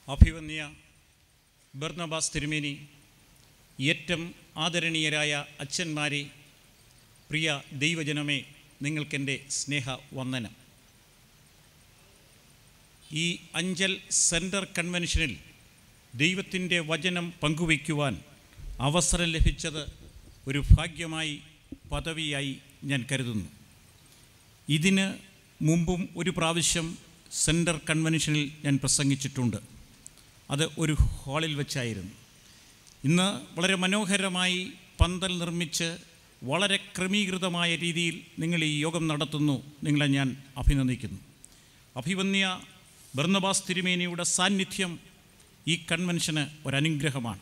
അഭിവന്യ ബർണബാസ് തിരുമേനി ഏറ്റവും ആദരണീയരായ അച്ഛന്മാരെ പ്രിയ ദൈവജനമേ നിങ്ങൾക്കെൻ്റെ സ്നേഹ വന്ദനം ഈ അഞ്ചൽ സെൻറ്റർ കൺവെൻഷനിൽ ദൈവത്തിൻ്റെ വചനം പങ്കുവയ്ക്കുവാൻ അവസരം ലഭിച്ചത് ഒരു ഭാഗ്യമായി പദവിയായി ഞാൻ കരുതുന്നു ഇതിന് മുമ്പും ഒരു പ്രാവശ്യം സെൻറ്റർ കൺവെൻഷനിൽ ഞാൻ പ്രസംഗിച്ചിട്ടുണ്ട് അത് ഒരു ഹാളിൽ വെച്ചായിരുന്നു ഇന്ന് വളരെ മനോഹരമായി പന്തൽ നിർമ്മിച്ച് വളരെ ക്രമീകൃതമായ രീതിയിൽ നിങ്ങൾ ഈ യോഗം നടത്തുന്നു നിങ്ങളെ ഞാൻ അഭിനന്ദിക്കുന്നു അഭിവന്യ ബർണബാസ് തിരുമേനിയുടെ സാന്നിധ്യം ഈ കൺവെൻഷന് ഒരനുഗ്രഹമാണ്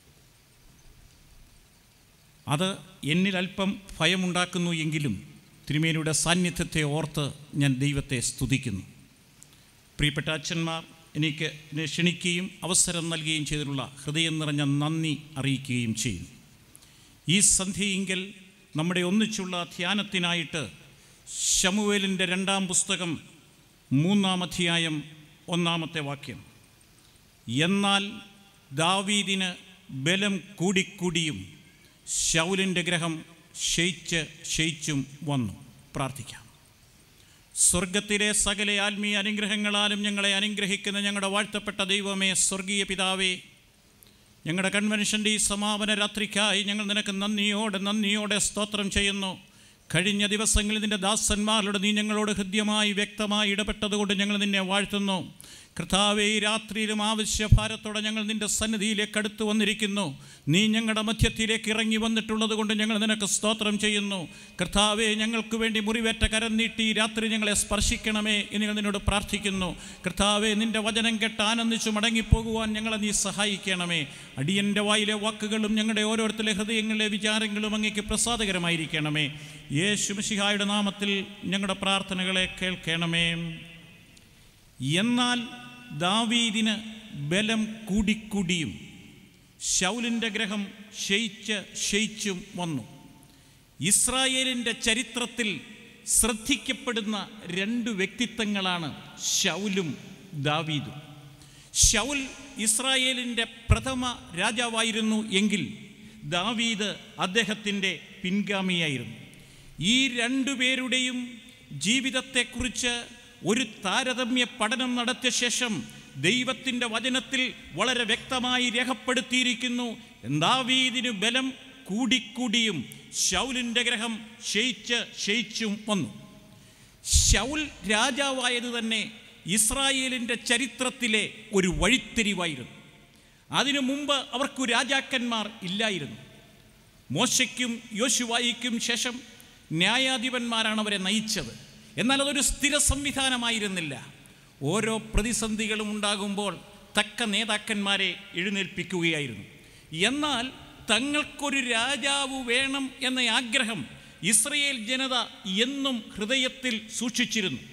അത് എന്നിൽ അല്പം ഭയമുണ്ടാക്കുന്നു എങ്കിലും തിരുമേനിയുടെ സാന്നിധ്യത്തെ ഓർത്ത് ഞാൻ ദൈവത്തെ സ്തുതിക്കുന്നു പ്രിയപ്പെട്ട അച്ഛന്മാർ എനിക്ക് എന്നെ ക്ഷണിക്കുകയും അവസരം നൽകുകയും ചെയ്തിട്ടുള്ള ഹൃദയം നിറഞ്ഞ നന്ദി അറിയിക്കുകയും ചെയ്യുന്നു ഈ സന്ധ്യയെങ്കിൽ നമ്മുടെ ഒന്നിച്ചുള്ള ധ്യാനത്തിനായിട്ട് ശമുവേലിൻ്റെ രണ്ടാം പുസ്തകം മൂന്നാം അധ്യായം ഒന്നാമത്തെ വാക്യം എന്നാൽ ദാവീദിന് ബലം കൂടിക്കൂടിയും ശൗലിൻ്റെ ഗ്രഹം ക്ഷയിച്ച് ക്ഷയിച്ചും വന്നു പ്രാർത്ഥിക്കാം സ്വർഗത്തിലെ സകല ആത്മീയ അനുഗ്രഹങ്ങളാലും ഞങ്ങളെ അനുഗ്രഹിക്കുന്ന ഞങ്ങളുടെ വാഴ്ത്തപ്പെട്ട ദൈവമേ സ്വർഗീയ പിതാവേ ഞങ്ങളുടെ കൺവെൻഷൻ്റെ ഈ സമാപന രാത്രിക്കായി ഞങ്ങൾ നിനക്ക് നന്ദിയോടെ നന്ദിയോടെ സ്തോത്രം ചെയ്യുന്നു കഴിഞ്ഞ ദിവസങ്ങളിൽ നിൻ്റെ ദാസന്മാരുടെ നീ ഞങ്ങളോട് ഹൃദ്യമായി വ്യക്തമായി ഇടപെട്ടതുകൊണ്ട് ഞങ്ങൾ നിന്നെ വാഴ്ത്തുന്നു കർത്താവെ ഈ രാത്രിയിലും ആവശ്യഭാരത്തോടെ ഞങ്ങൾ നിൻ്റെ സന്നിധിയിലേക്ക് അടുത്ത് വന്നിരിക്കുന്നു നീ ഞങ്ങളുടെ മധ്യത്തിലേക്ക് ഇറങ്ങി വന്നിട്ടുള്ളത് കൊണ്ട് ഞങ്ങൾ നിനക്ക് സ്തോത്രം ചെയ്യുന്നു കർത്താവെ ഞങ്ങൾക്ക് വേണ്ടി മുറിവേറ്റ കരം നീട്ടി ഈ രാത്രി ഞങ്ങളെ സ്പർശിക്കണമേ എന്ന് ഞങ്ങൾ നിന്നോട് പ്രാർത്ഥിക്കുന്നു കർത്താവെ നിൻ്റെ വചനം കേട്ട് ആനന്ദിച്ചു മടങ്ങിപ്പോകുവാൻ ഞങ്ങളെ നീ സഹായിക്കണമേ അടിയൻ്റെ വായിലെ വാക്കുകളും ഞങ്ങളുടെ ഓരോരുത്തരുടെ ഹൃദയങ്ങളിലെ വിചാരങ്ങളും അങ്ങേക്ക് പ്രസാദകരമായിരിക്കണമേ യേശു മിശിഹായുടെ നാമത്തിൽ ഞങ്ങളുടെ പ്രാർത്ഥനകളെ കേൾക്കണമേ എന്നാൽ ദാവീദിന് ബലം കൂടിക്കൂടിയും ശൗലിൻ്റെ ഗ്രഹം ക്ഷയിച്ച് ക്ഷയിച്ചും വന്നു ഇസ്രായേലിൻ്റെ ചരിത്രത്തിൽ ശ്രദ്ധിക്കപ്പെടുന്ന രണ്ട് വ്യക്തിത്വങ്ങളാണ് ശൗലും ദാവീദും ശൗൽ ഇസ്രായേലിൻ്റെ പ്രഥമ രാജാവായിരുന്നു എങ്കിൽ ദാവീദ് അദ്ദേഹത്തിൻ്റെ പിൻഗാമിയായിരുന്നു ഈ രണ്ടുപേരുടെയും ജീവിതത്തെക്കുറിച്ച് ഒരു താരതമ്യ പഠനം നടത്തിയ ശേഷം ദൈവത്തിൻ്റെ വചനത്തിൽ വളരെ വ്യക്തമായി രേഖപ്പെടുത്തിയിരിക്കുന്നു ദാവീദിന് ബലം കൂടിക്കൂടിയും ശൗലിൻ്റെ ഗ്രഹം ക്ഷയിച്ച് ക്ഷയിച്ചും വന്നു ശൗൽ രാജാവായത് തന്നെ ഇസ്രായേലിൻ്റെ ചരിത്രത്തിലെ ഒരു വഴിത്തിരിവായിരുന്നു അതിനു മുമ്പ് അവർക്കു രാജാക്കന്മാർ ഇല്ലായിരുന്നു മോശയ്ക്കും യോശുവായിക്കും ശേഷം ന്യായാധിപന്മാരാണ് അവരെ നയിച്ചത് എന്നാൽ അതൊരു സ്ഥിര സംവിധാനമായിരുന്നില്ല ഓരോ പ്രതിസന്ധികളും ഉണ്ടാകുമ്പോൾ തക്ക നേതാക്കന്മാരെ എഴുന്നേൽപ്പിക്കുകയായിരുന്നു എന്നാൽ തങ്ങൾക്കൊരു രാജാവ് വേണം എന്ന ആഗ്രഹം ഇസ്രയേൽ ജനത എന്നും ഹൃദയത്തിൽ സൂക്ഷിച്ചിരുന്നു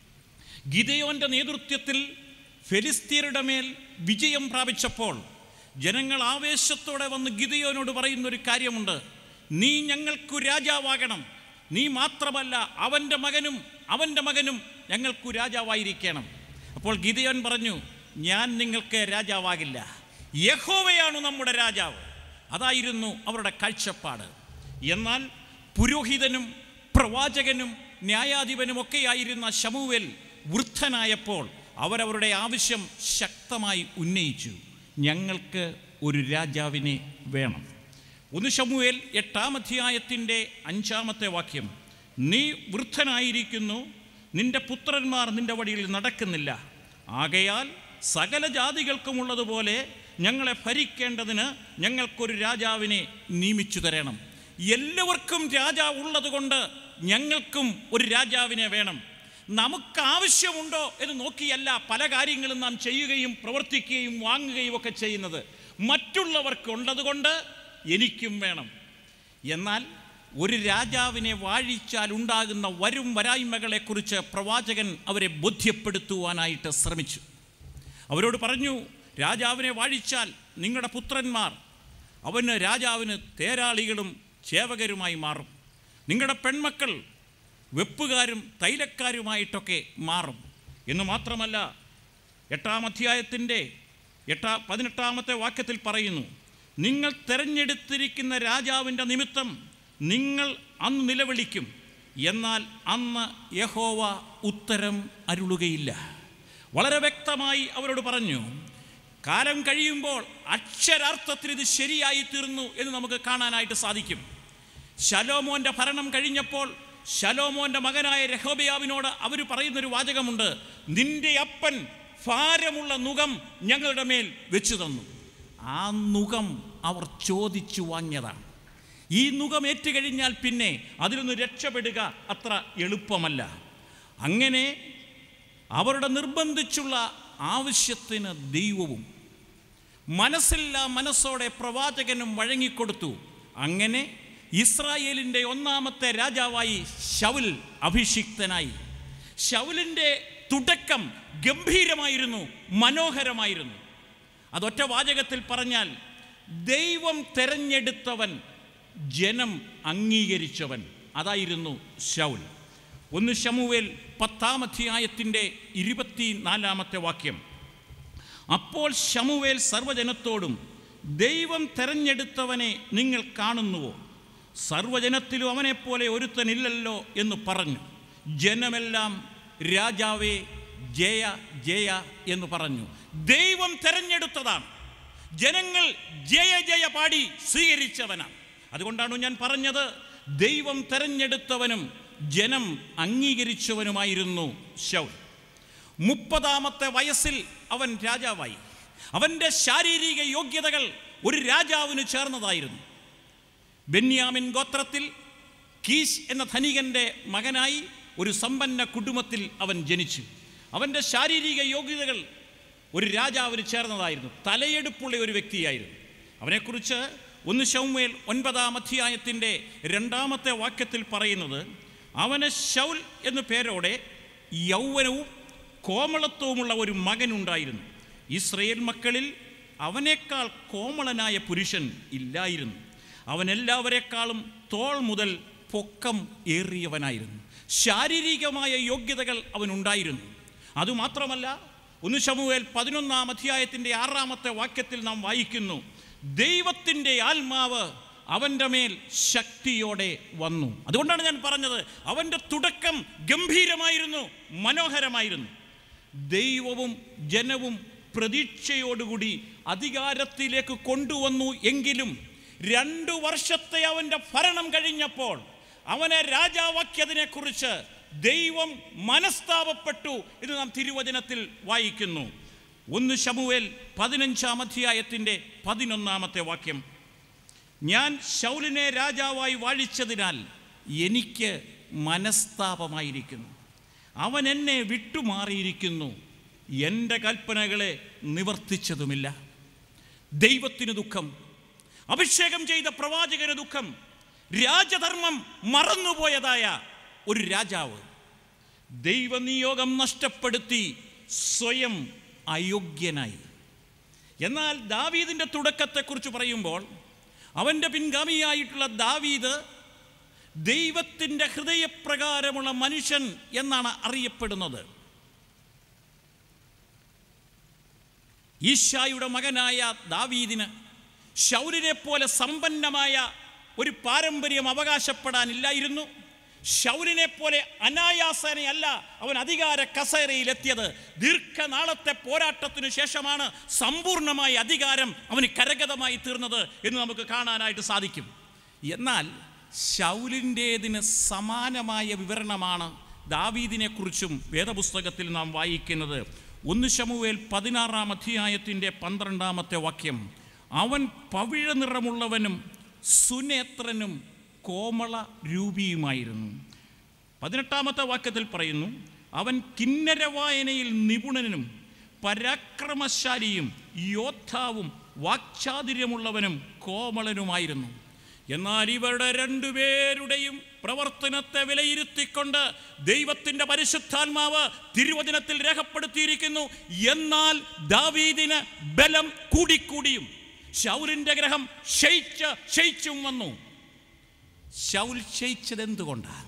ഗിതയോൻ്റെ നേതൃത്വത്തിൽ ഫെലിസ്തീനയുടെ മേൽ വിജയം പ്രാപിച്ചപ്പോൾ ജനങ്ങൾ ആവേശത്തോടെ വന്ന് ഗിതയോനോട് പറയുന്നൊരു കാര്യമുണ്ട് നീ ഞങ്ങൾക്കു രാജാവാകണം നീ മാത്രമല്ല അവൻ്റെ മകനും അവൻ്റെ മകനും ഞങ്ങൾക്കു രാജാവായിരിക്കണം അപ്പോൾ ഗിതയോൻ പറഞ്ഞു ഞാൻ നിങ്ങൾക്ക് രാജാവാകില്ല യഹോവയാണ് നമ്മുടെ രാജാവ് അതായിരുന്നു അവരുടെ കാഴ്ചപ്പാട് എന്നാൽ പുരോഹിതനും പ്രവാചകനും ന്യായാധിപനും ഒക്കെയായിരുന്ന ശമുവേൽ വൃദ്ധനായപ്പോൾ അവരവരുടെ ആവശ്യം ശക്തമായി ഉന്നയിച്ചു ഞങ്ങൾക്ക് ഒരു രാജാവിനെ വേണം ഒന്ന് ശമുവേൽ എട്ടാം അധ്യായത്തിൻ്റെ അഞ്ചാമത്തെ വാക്യം നീ വൃദ്ധനായിരിക്കുന്നു നിന്റെ പുത്രന്മാർ നിന്റെ വഴിയിൽ നടക്കുന്നില്ല ആകയാൽ സകല ജാതികൾക്കുമുള്ളതുപോലെ ഞങ്ങളെ ഭരിക്കേണ്ടതിന് ഞങ്ങൾക്കൊരു രാജാവിനെ നിയമിച്ചു തരണം എല്ലാവർക്കും രാജാവ് ഉള്ളതുകൊണ്ട് ഞങ്ങൾക്കും ഒരു രാജാവിനെ വേണം നമുക്ക് ആവശ്യമുണ്ടോ എന്ന് നോക്കിയല്ല പല കാര്യങ്ങളും നാം ചെയ്യുകയും പ്രവർത്തിക്കുകയും വാങ്ങുകയും ഒക്കെ ചെയ്യുന്നത് മറ്റുള്ളവർക്കുള്ളതുകൊണ്ട് എനിക്കും വേണം എന്നാൽ ഒരു രാജാവിനെ വാഴിച്ചാൽ ഉണ്ടാകുന്ന വരും വരായ്മകളെക്കുറിച്ച് പ്രവാചകൻ അവരെ ബോധ്യപ്പെടുത്തുവാനായിട്ട് ശ്രമിച്ചു അവരോട് പറഞ്ഞു രാജാവിനെ വാഴിച്ചാൽ നിങ്ങളുടെ പുത്രന്മാർ അവന് രാജാവിന് തേരാളികളും ചേവകരുമായി മാറും നിങ്ങളുടെ പെൺമക്കൾ വെപ്പുകാരും തൈലക്കാരുമായിട്ടൊക്കെ മാറും എന്ന് മാത്രമല്ല എട്ടാം അധ്യായത്തിൻ്റെ എട്ടാ പതിനെട്ടാമത്തെ വാക്യത്തിൽ പറയുന്നു നിങ്ങൾ തിരഞ്ഞെടുത്തിരിക്കുന്ന രാജാവിൻ്റെ നിമിത്തം നിങ്ങൾ അന്ന് നിലവിളിക്കും എന്നാൽ അന്ന് യഹോവ ഉത്തരം അരുളുകയില്ല വളരെ വ്യക്തമായി അവരോട് പറഞ്ഞു കാലം കഴിയുമ്പോൾ അക്ഷരാർത്ഥത്തിൽ ഇത് ശരിയായി തീർന്നു എന്ന് നമുക്ക് കാണാനായിട്ട് സാധിക്കും ശലോമോന്റെ ഭരണം കഴിഞ്ഞപ്പോൾ ശലോമോന്റെ മകനായ രഹോബയാവിനോട് അവർ പറയുന്നൊരു വാചകമുണ്ട് നിന്റെ അപ്പൻ ഭാരമുള്ള നുകം ഞങ്ങളുടെ മേൽ വെച്ചു തന്നു ആ നുകം അവർ ചോദിച്ചു വാങ്ങിയതാണ് ഈ നുകം ഏറ്റുകഴിഞ്ഞാൽ പിന്നെ അതിൽ നിന്ന് രക്ഷപ്പെടുക അത്ര എളുപ്പമല്ല അങ്ങനെ അവരുടെ നിർബന്ധിച്ചുള്ള ആവശ്യത്തിന് ദൈവവും മനസ്സില്ല മനസ്സോടെ പ്രവാചകനും വഴങ്ങിക്കൊടുത്തു അങ്ങനെ ഇസ്രായേലിൻ്റെ ഒന്നാമത്തെ രാജാവായി ശൗൽ അഭിഷിക്തനായി ശൗലിൻ്റെ തുടക്കം ഗംഭീരമായിരുന്നു മനോഹരമായിരുന്നു അതൊറ്റ വാചകത്തിൽ പറഞ്ഞാൽ ദൈവം തെരഞ്ഞെടുത്തവൻ ജനം അംഗീകരിച്ചവൻ അതായിരുന്നു ശൗൽ ഒന്ന് ശമുവേൽ പത്താം അധ്യായത്തിൻ്റെ ഇരുപത്തിനാലാമത്തെ വാക്യം അപ്പോൾ ശമുവേൽ സർവജനത്തോടും ദൈവം തെരഞ്ഞെടുത്തവനെ നിങ്ങൾ കാണുന്നുവോ സർവജനത്തിലും അവനെപ്പോലെ ഒരുത്തനില്ലല്ലോ എന്ന് പറഞ്ഞു ജനമെല്ലാം രാജാവേ ജയ ജയ എന്ന് പറഞ്ഞു ദൈവം തെരഞ്ഞെടുത്തതാണ് ജനങ്ങൾ ജയ ജയ പാടി സ്വീകരിച്ചവനാണ് അതുകൊണ്ടാണ് ഞാൻ പറഞ്ഞത് ദൈവം തെരഞ്ഞെടുത്തവനും ജനം അംഗീകരിച്ചവനുമായിരുന്നു ശൗൽ മുപ്പതാമത്തെ വയസ്സിൽ അവൻ രാജാവായി അവൻ്റെ ശാരീരിക യോഗ്യതകൾ ഒരു രാജാവിന് ചേർന്നതായിരുന്നു ബെന്യാമിൻ ഗോത്രത്തിൽ കീശ് എന്ന ധനികൻ്റെ മകനായി ഒരു സമ്പന്ന കുടുംബത്തിൽ അവൻ ജനിച്ചു അവൻ്റെ ശാരീരിക യോഗ്യതകൾ ഒരു രാജാവിന് ചേർന്നതായിരുന്നു തലയെടുപ്പുള്ള ഒരു വ്യക്തിയായിരുന്നു അവനെക്കുറിച്ച് ഒന്ന് ശൗമേൽ ഒൻപതാം അധ്യായത്തിൻ്റെ രണ്ടാമത്തെ വാക്യത്തിൽ പറയുന്നത് അവന് ശൗൽ എന്നു പേരോടെ യൗവനവും കോമളത്വവുമുള്ള ഒരു മകനുണ്ടായിരുന്നു ഇസ്രയേൽ മക്കളിൽ അവനേക്കാൾ കോമളനായ പുരുഷൻ ഇല്ലായിരുന്നു അവൻ എല്ലാവരെക്കാളും തോൾ മുതൽ പൊക്കം ഏറിയവനായിരുന്നു ശാരീരികമായ യോഗ്യതകൾ അവനുണ്ടായിരുന്നു അതുമാത്രമല്ല ഒന്ന് ശമുവേൽ പതിനൊന്നാം അധ്യായത്തിൻ്റെ ആറാമത്തെ വാക്യത്തിൽ നാം വായിക്കുന്നു ദൈവത്തിൻ്റെ ആത്മാവ് അവൻ്റെ മേൽ ശക്തിയോടെ വന്നു അതുകൊണ്ടാണ് ഞാൻ പറഞ്ഞത് അവൻ്റെ തുടക്കം ഗംഭീരമായിരുന്നു മനോഹരമായിരുന്നു ദൈവവും ജനവും പ്രതീക്ഷയോടുകൂടി അധികാരത്തിലേക്ക് കൊണ്ടുവന്നു എങ്കിലും രണ്ടു വർഷത്തെ അവൻ്റെ ഭരണം കഴിഞ്ഞപ്പോൾ അവനെ രാജാവാക്കിയതിനെക്കുറിച്ച് ദൈവം മനസ്താപപ്പെട്ടു എന്ന് നാം തിരുവചനത്തിൽ വായിക്കുന്നു ഒന്ന് ശമുവേൽ പതിനഞ്ചാം അധ്യായത്തിൻ്റെ പതിനൊന്നാമത്തെ വാക്യം ഞാൻ ശൗലിനെ രാജാവായി വാഴിച്ചതിനാൽ എനിക്ക് മനസ്താപമായിരിക്കുന്നു അവൻ എന്നെ വിട്ടുമാറിയിരിക്കുന്നു എൻ്റെ കൽപ്പനകളെ നിവർത്തിച്ചതുമില്ല ദൈവത്തിന് ദുഃഖം അഭിഷേകം ചെയ്ത പ്രവാചകന് ദുഃഖം രാജധർമ്മം മറന്നുപോയതായ ഒരു രാജാവ് ദൈവനിയോഗം നഷ്ടപ്പെടുത്തി സ്വയം അയോഗ്യനായി എന്നാൽ ദാവീദിൻ്റെ തുടക്കത്തെക്കുറിച്ച് പറയുമ്പോൾ അവൻ്റെ പിൻഗാമിയായിട്ടുള്ള ദാവീദ് ദൈവത്തിൻ്റെ ഹൃദയപ്രകാരമുള്ള മനുഷ്യൻ എന്നാണ് അറിയപ്പെടുന്നത് ഈശായുടെ മകനായ ദാവീദിന് ശൗലിനെ പോലെ സമ്പന്നമായ ഒരു പാരമ്പര്യം അവകാശപ്പെടാനില്ലായിരുന്നു ശൗലിനെ പോലെ അനായാസനയല്ല അവൻ അധികാര കസേരയിലെത്തിയത് ദീർഘനാളത്തെ പോരാട്ടത്തിനു ശേഷമാണ് സമ്പൂർണ്ണമായ അധികാരം അവന് കരഗതമായി തീർന്നത് എന്ന് നമുക്ക് കാണാനായിട്ട് സാധിക്കും എന്നാൽ ശൗലിൻ്റേതിന് സമാനമായ വിവരണമാണ് ദാവീദിനെക്കുറിച്ചും വേദപുസ്തകത്തിൽ നാം വായിക്കുന്നത് ഒന്ന് ശമുവേൽ പതിനാറാം അധ്യായത്തിൻ്റെ പന്ത്രണ്ടാമത്തെ വാക്യം അവൻ പവിഴ നിറമുള്ളവനും സുനേത്രനും കോമള രൂപിയുമായിരുന്നു പതിനെട്ടാമത്തെ വാക്യത്തിൽ പറയുന്നു അവൻ കിന്നരവായനയിൽ നിപുണനും പരാക്രമശാലിയും യോദ്ധാവും വാക്ചാതുര്യമുള്ളവനും കോമളനുമായിരുന്നു എന്നാൽ ഇവരുടെ രണ്ടുപേരുടെയും പ്രവർത്തനത്തെ വിലയിരുത്തിക്കൊണ്ട് ദൈവത്തിൻ്റെ പരിശുദ്ധാത്മാവ് തിരുവചനത്തിൽ രേഖപ്പെടുത്തിയിരിക്കുന്നു എന്നാൽ ദാവീദിന് ബലം കൂടിക്കൂടിയും ശൗലിൻ്റെ ഗ്രഹം ക്ഷയിച്ച് ക്ഷയിച്ചും വന്നു ശൗൽ ക്ഷയിച്ചത് എന്തുകൊണ്ടാണ്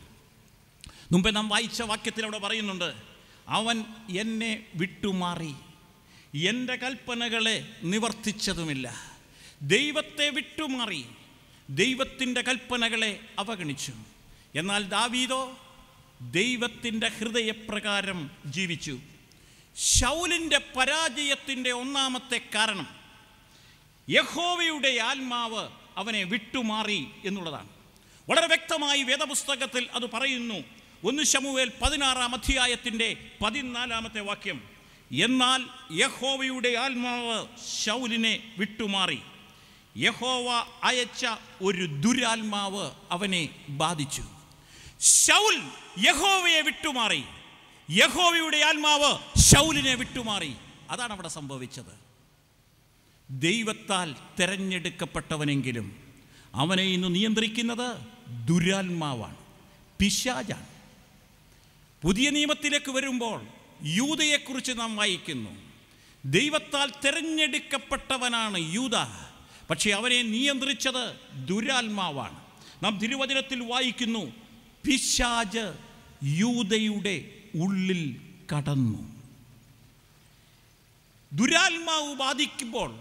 മുമ്പേ നാം വായിച്ച വാക്യത്തിൽ അവിടെ പറയുന്നുണ്ട് അവൻ എന്നെ വിട്ടുമാറി എൻ്റെ കൽപ്പനകളെ നിവർത്തിച്ചതുമില്ല ദൈവത്തെ വിട്ടുമാറി ദൈവത്തിൻ്റെ കൽപ്പനകളെ അവഗണിച്ചു എന്നാൽ ദാവീദോ ദൈവത്തിൻ്റെ ഹൃദയപ്രകാരം ജീവിച്ചു ശൗലിൻ്റെ പരാജയത്തിൻ്റെ ഒന്നാമത്തെ കാരണം യഹോവയുടെ ആത്മാവ് അവനെ വിട്ടുമാറി എന്നുള്ളതാണ് വളരെ വ്യക്തമായി വേദപുസ്തകത്തിൽ അത് പറയുന്നു ഒന്ന് ശമുവേൽ പതിനാറാം അധ്യായത്തിൻ്റെ പതിനാലാമത്തെ വാക്യം എന്നാൽ യഹോവയുടെ ആത്മാവ് ശൗലിനെ വിട്ടുമാറി യഹോവ അയച്ച ഒരു ദുരാത്മാവ് അവനെ ബാധിച്ചു ശൗൽ യഹോവയെ വിട്ടുമാറി യഹോവയുടെ ആത്മാവ് ശൗലിനെ വിട്ടുമാറി അതാണ് അവിടെ സംഭവിച്ചത് ദൈവത്താൽ തെരഞ്ഞെടുക്കപ്പെട്ടവനെങ്കിലും അവനെ ഇന്ന് നിയന്ത്രിക്കുന്നത് ദുരാത്മാവാണ് പിശാജാണ് പുതിയ നിയമത്തിലേക്ക് വരുമ്പോൾ യൂതയെക്കുറിച്ച് നാം വായിക്കുന്നു ദൈവത്താൽ തിരഞ്ഞെടുക്കപ്പെട്ടവനാണ് യൂത പക്ഷേ അവനെ നിയന്ത്രിച്ചത് ദുരാത്മാവാണ് നാം തിരുവചനത്തിൽ വായിക്കുന്നു പിശാജ് യൂതയുടെ ഉള്ളിൽ കടന്നു ദുരാത്മാവ് ബാധിക്കുമ്പോൾ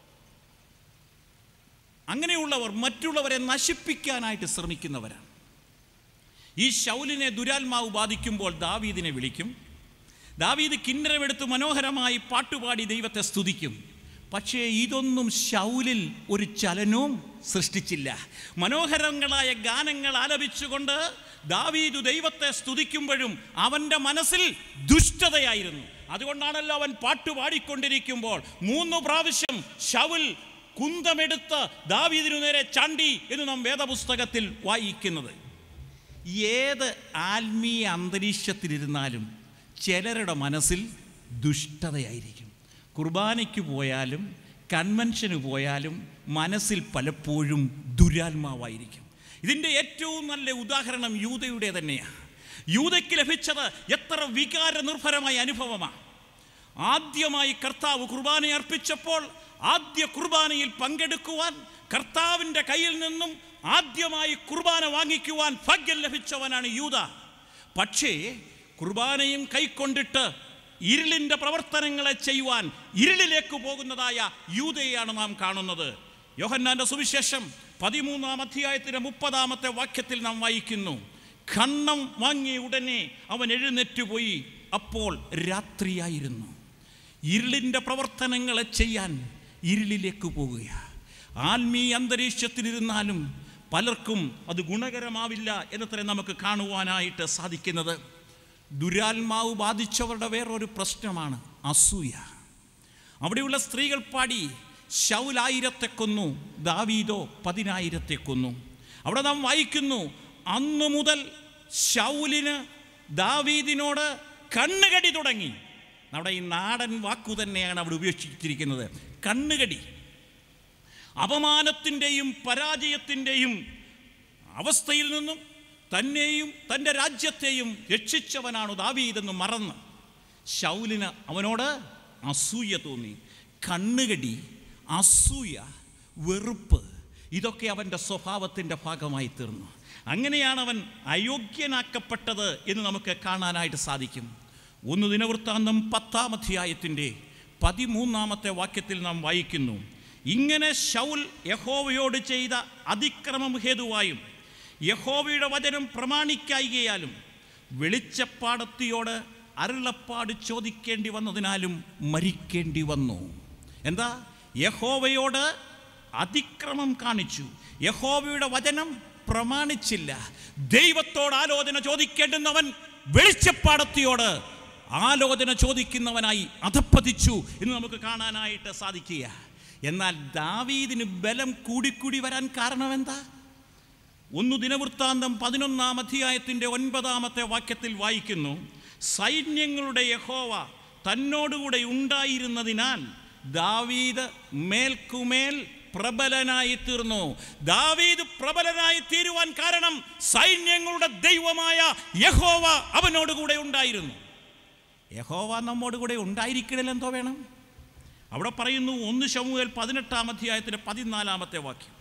അങ്ങനെയുള്ളവർ മറ്റുള്ളവരെ നശിപ്പിക്കാനായിട്ട് ശ്രമിക്കുന്നവരാണ് ഈ ശൗലിനെ ദുരാത്മാവ് ബാധിക്കുമ്പോൾ ദാവീദിനെ വിളിക്കും ദാവീദ് കിന്നരമെടുത്ത് മനോഹരമായി പാട്ടുപാടി ദൈവത്തെ സ്തുതിക്കും പക്ഷേ ഇതൊന്നും ശൗലിൽ ഒരു ചലനവും സൃഷ്ടിച്ചില്ല മനോഹരങ്ങളായ ഗാനങ്ങൾ ആലപിച്ചുകൊണ്ട് ദാവീദ് ദൈവത്തെ സ്തുതിക്കുമ്പോഴും അവൻ്റെ മനസ്സിൽ ദുഷ്ടതയായിരുന്നു അതുകൊണ്ടാണല്ലോ അവൻ പാട്ടുപാടിക്കൊണ്ടിരിക്കുമ്പോൾ മൂന്ന് പ്രാവശ്യം ശൗൽ കുന്തമെടുത്ത് ദാവീദിനു നേരെ ചാണ്ടി എന്ന് നാം വേദപുസ്തകത്തിൽ വായിക്കുന്നത് ഏത് ആത്മീയ അന്തരീക്ഷത്തിലിരുന്നാലും ചിലരുടെ മനസ്സിൽ ദുഷ്ടതയായിരിക്കും കുർബാനയ്ക്ക് പോയാലും കൺവെൻഷന് പോയാലും മനസ്സിൽ പലപ്പോഴും ദുരാത്മാവായിരിക്കും ഇതിൻ്റെ ഏറ്റവും നല്ല ഉദാഹരണം യൂതയുടെ തന്നെയാണ് യൂതയ്ക്ക് ലഭിച്ചത് എത്ര വികാര നിർഭരമായ അനുഭവമാണ് ആദ്യമായി കർത്താവ് കുർബാന അർപ്പിച്ചപ്പോൾ ആദ്യ കുർബാനയിൽ പങ്കെടുക്കുവാൻ കർത്താവിൻ്റെ കയ്യിൽ നിന്നും ആദ്യമായി കുർബാന വാങ്ങിക്കുവാൻ ഭാഗ്യം ലഭിച്ചവനാണ് യൂത പക്ഷേ കുർബാനയും കൈക്കൊണ്ടിട്ട് ഇരുളിൻ്റെ പ്രവർത്തനങ്ങളെ ചെയ്യുവാൻ ഇരുളിലേക്ക് പോകുന്നതായ യൂതയാണ് നാം കാണുന്നത് യോഹന്നാന്റെ സുവിശേഷം പതിമൂന്നാം അധ്യായത്തിൻ്റെ മുപ്പതാമത്തെ വാക്യത്തിൽ നാം വായിക്കുന്നു ഖണ്ണം വാങ്ങിയ ഉടനെ അവൻ എഴുന്നേറ്റ് പോയി അപ്പോൾ രാത്രിയായിരുന്നു ഇരുളിൻ്റെ പ്രവർത്തനങ്ങളെ ചെയ്യാൻ ഇരുളിലേക്ക് പോകുക ആത്മീയ അന്തരീക്ഷത്തിലിരുന്നാലും പലർക്കും അത് ഗുണകരമാവില്ല എന്നത്ര നമുക്ക് കാണുവാനായിട്ട് സാധിക്കുന്നത് ദുരാത്മാവ് ബാധിച്ചവരുടെ വേറൊരു പ്രശ്നമാണ് അസൂയ അവിടെയുള്ള സ്ത്രീകൾ പാടി ശൗലായിരത്തെ കൊന്നു ദാവീദോ പതിനായിരത്തെ കൊന്നു അവിടെ നാം വായിക്കുന്നു അന്നു മുതൽ ശൗലിന് ദാവീദിനോട് കണ്ണുകടി തുടങ്ങി നമ്മുടെ ഈ നാടൻ വാക്കു തന്നെയാണ് അവിടെ ഉപയോഗിച്ചിരിക്കുന്നത് കണ്ണുകടി അപമാനത്തിൻ്റെയും പരാജയത്തിൻ്റെയും അവസ്ഥയിൽ നിന്നും തന്നെയും തൻ്റെ രാജ്യത്തെയും രക്ഷിച്ചവനാണ് ദാവീദെന്ന് മറന്ന് ശൗലിന് അവനോട് അസൂയ തോന്നി കണ്ണുകടി അസൂയ വെറുപ്പ് ഇതൊക്കെ അവൻ്റെ സ്വഭാവത്തിൻ്റെ ഭാഗമായി തീർന്നു അങ്ങനെയാണ് അവൻ അയോഗ്യനാക്കപ്പെട്ടത് എന്ന് നമുക്ക് കാണാനായിട്ട് സാധിക്കും ഒന്ന് ദിനവൃത്താന്തം പത്താം അധ്യായത്തിൻ്റെ പതിമൂന്നാമത്തെ വാക്യത്തിൽ നാം വായിക്കുന്നു ഇങ്ങനെ ശൗൽ യഹോവയോട് ചെയ്ത അതിക്രമം ഹേതുവായും യഹോവയുടെ വചനം പ്രമാണിക്കായികയാലും വെളിച്ചപ്പാടത്തിയോട് അരുളപ്പാട് ചോദിക്കേണ്ടി വന്നതിനാലും മരിക്കേണ്ടി വന്നു എന്താ യഹോവയോട് അതിക്രമം കാണിച്ചു യഹോവയുടെ വചനം പ്രമാണിച്ചില്ല ദൈവത്തോട് ആലോചന ചോദിക്കേണ്ടുന്നവൻ വെളിച്ചപ്പാടത്തിയോട് ആലോചന ചോദിക്കുന്നവനായി അധപ്പതിച്ചു എന്ന് നമുക്ക് കാണാനായിട്ട് സാധിക്കുക എന്നാൽ ദാവീദിന് ബലം കൂടിക്കൂടി വരാൻ കാരണം എന്താ ഒന്ന് ദിനവൃത്താന്തം പതിനൊന്നാം അധ്യായത്തിൻ്റെ ഒൻപതാമത്തെ വാക്യത്തിൽ വായിക്കുന്നു സൈന്യങ്ങളുടെ യഹോവ തന്നോടുകൂടെ ഉണ്ടായിരുന്നതിനാൽ ദാവീദ് മേൽക്കുമേൽ പ്രബലനായി തീർന്നു ദാവീദ് പ്രബലനായി തീരുവാൻ കാരണം സൈന്യങ്ങളുടെ ദൈവമായ യഹോവ അവനോടുകൂടെ ഉണ്ടായിരുന്നു യഹോവ നമ്മോടുകൂടെ ഉണ്ടായിരിക്കണില്ല എന്തോ വേണം അവിടെ പറയുന്നു ഒന്ന് ശമുവേൽ പതിനെട്ടാം അധ്യായത്തിൻ്റെ പതിനാലാമത്തെ വാക്യം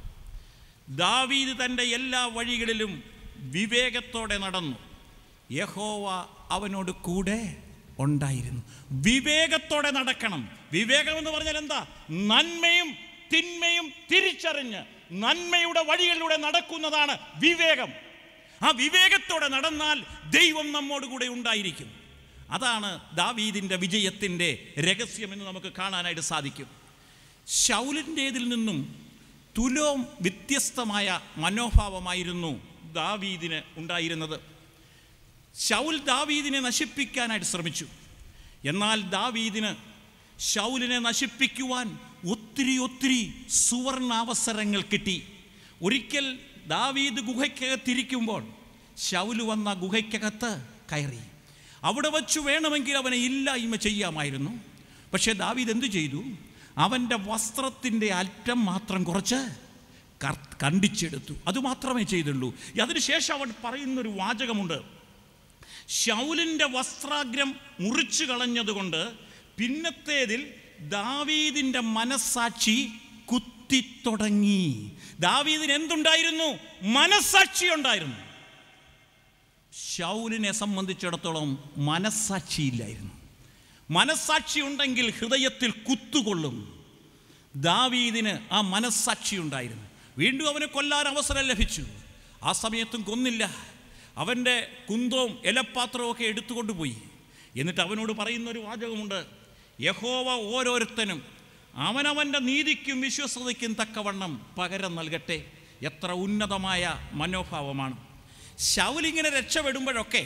ദാവീദ് തൻ്റെ എല്ലാ വഴികളിലും വിവേകത്തോടെ നടന്നു യഹോവ അവനോട് കൂടെ ഉണ്ടായിരുന്നു വിവേകത്തോടെ നടക്കണം വിവേകം എന്ന് പറഞ്ഞാൽ എന്താ നന്മയും തിന്മയും തിരിച്ചറിഞ്ഞ് നന്മയുടെ വഴികളിലൂടെ നടക്കുന്നതാണ് വിവേകം ആ വിവേകത്തോടെ നടന്നാൽ ദൈവം നമ്മോട് കൂടെ ഉണ്ടായിരിക്കും അതാണ് ദാവീദിൻ്റെ വിജയത്തിൻ്റെ രഹസ്യമെന്ന് നമുക്ക് കാണാനായിട്ട് സാധിക്കും ശൗലിൻ്റേതിൽ നിന്നും തുലോം വ്യത്യസ്തമായ മനോഭാവമായിരുന്നു ദാവീദിന് ഉണ്ടായിരുന്നത് ശൗൽ ദാവീദിനെ നശിപ്പിക്കാനായിട്ട് ശ്രമിച്ചു എന്നാൽ ദാവീദിന് ശൗലിനെ നശിപ്പിക്കുവാൻ ഒത്തിരി ഒത്തിരി സുവർണ അവസരങ്ങൾ കിട്ടി ഒരിക്കൽ ദാവീദ് ഗുഹയ്ക്കകത്തിരിക്കുമ്പോൾ ശൗല് വന്ന ഗുഹയ്ക്കകത്ത് കയറി അവിടെ വച്ചു വേണമെങ്കിൽ അവനെ ഇല്ലായ്മ ചെയ്യാമായിരുന്നു പക്ഷേ ദാവീദ് എന്തു ചെയ്തു അവൻ്റെ വസ്ത്രത്തിൻ്റെ അറ്റം മാത്രം കുറച്ച് കർ- കണ്ടിച്ചെടുത്തു അതുമാത്രമേ ചെയ്തുള്ളൂ അതിനുശേഷം അവൻ പറയുന്നൊരു വാചകമുണ്ട് ശൗലിൻ്റെ വസ്ത്രാഗ്രം മുറിച്ചു കളഞ്ഞതുകൊണ്ട് പിന്നത്തേതിൽ ദാവീദിൻ്റെ മനസ്സാക്ഷി കുത്തിത്തുടങ്ങി ദാവീദിന് എന്തുണ്ടായിരുന്നു മനസ്സാക്ഷി ഉണ്ടായിരുന്നു ശൗലിനെ സംബന്ധിച്ചിടത്തോളം മനസ്സാക്ഷിയില്ലായിരുന്നു മനസ്സാക്ഷി ഉണ്ടെങ്കിൽ ഹൃദയത്തിൽ കുത്തുകൊള്ളും ദാവീദിന് ആ മനസ്സാക്ഷി ഉണ്ടായിരുന്നു വീണ്ടും അവന് കൊല്ലാൻ അവസരം ലഭിച്ചു ആ സമയത്തും കൊന്നില്ല അവൻ്റെ കുന്തവും ഇലപ്പാത്രവും ഒക്കെ എടുത്തുകൊണ്ട് പോയി എന്നിട്ട് അവനോട് പറയുന്നൊരു വാചകമുണ്ട് യഹോവ ഓരോരുത്തനും അവനവൻ്റെ നീതിക്കും വിശ്വസതയ്ക്കും തക്കവണ്ണം പകരം നൽകട്ടെ എത്ര ഉന്നതമായ മനോഭാവമാണ് ശൗലിങ്ങനെ രക്ഷപ്പെടുമ്പോഴൊക്കെ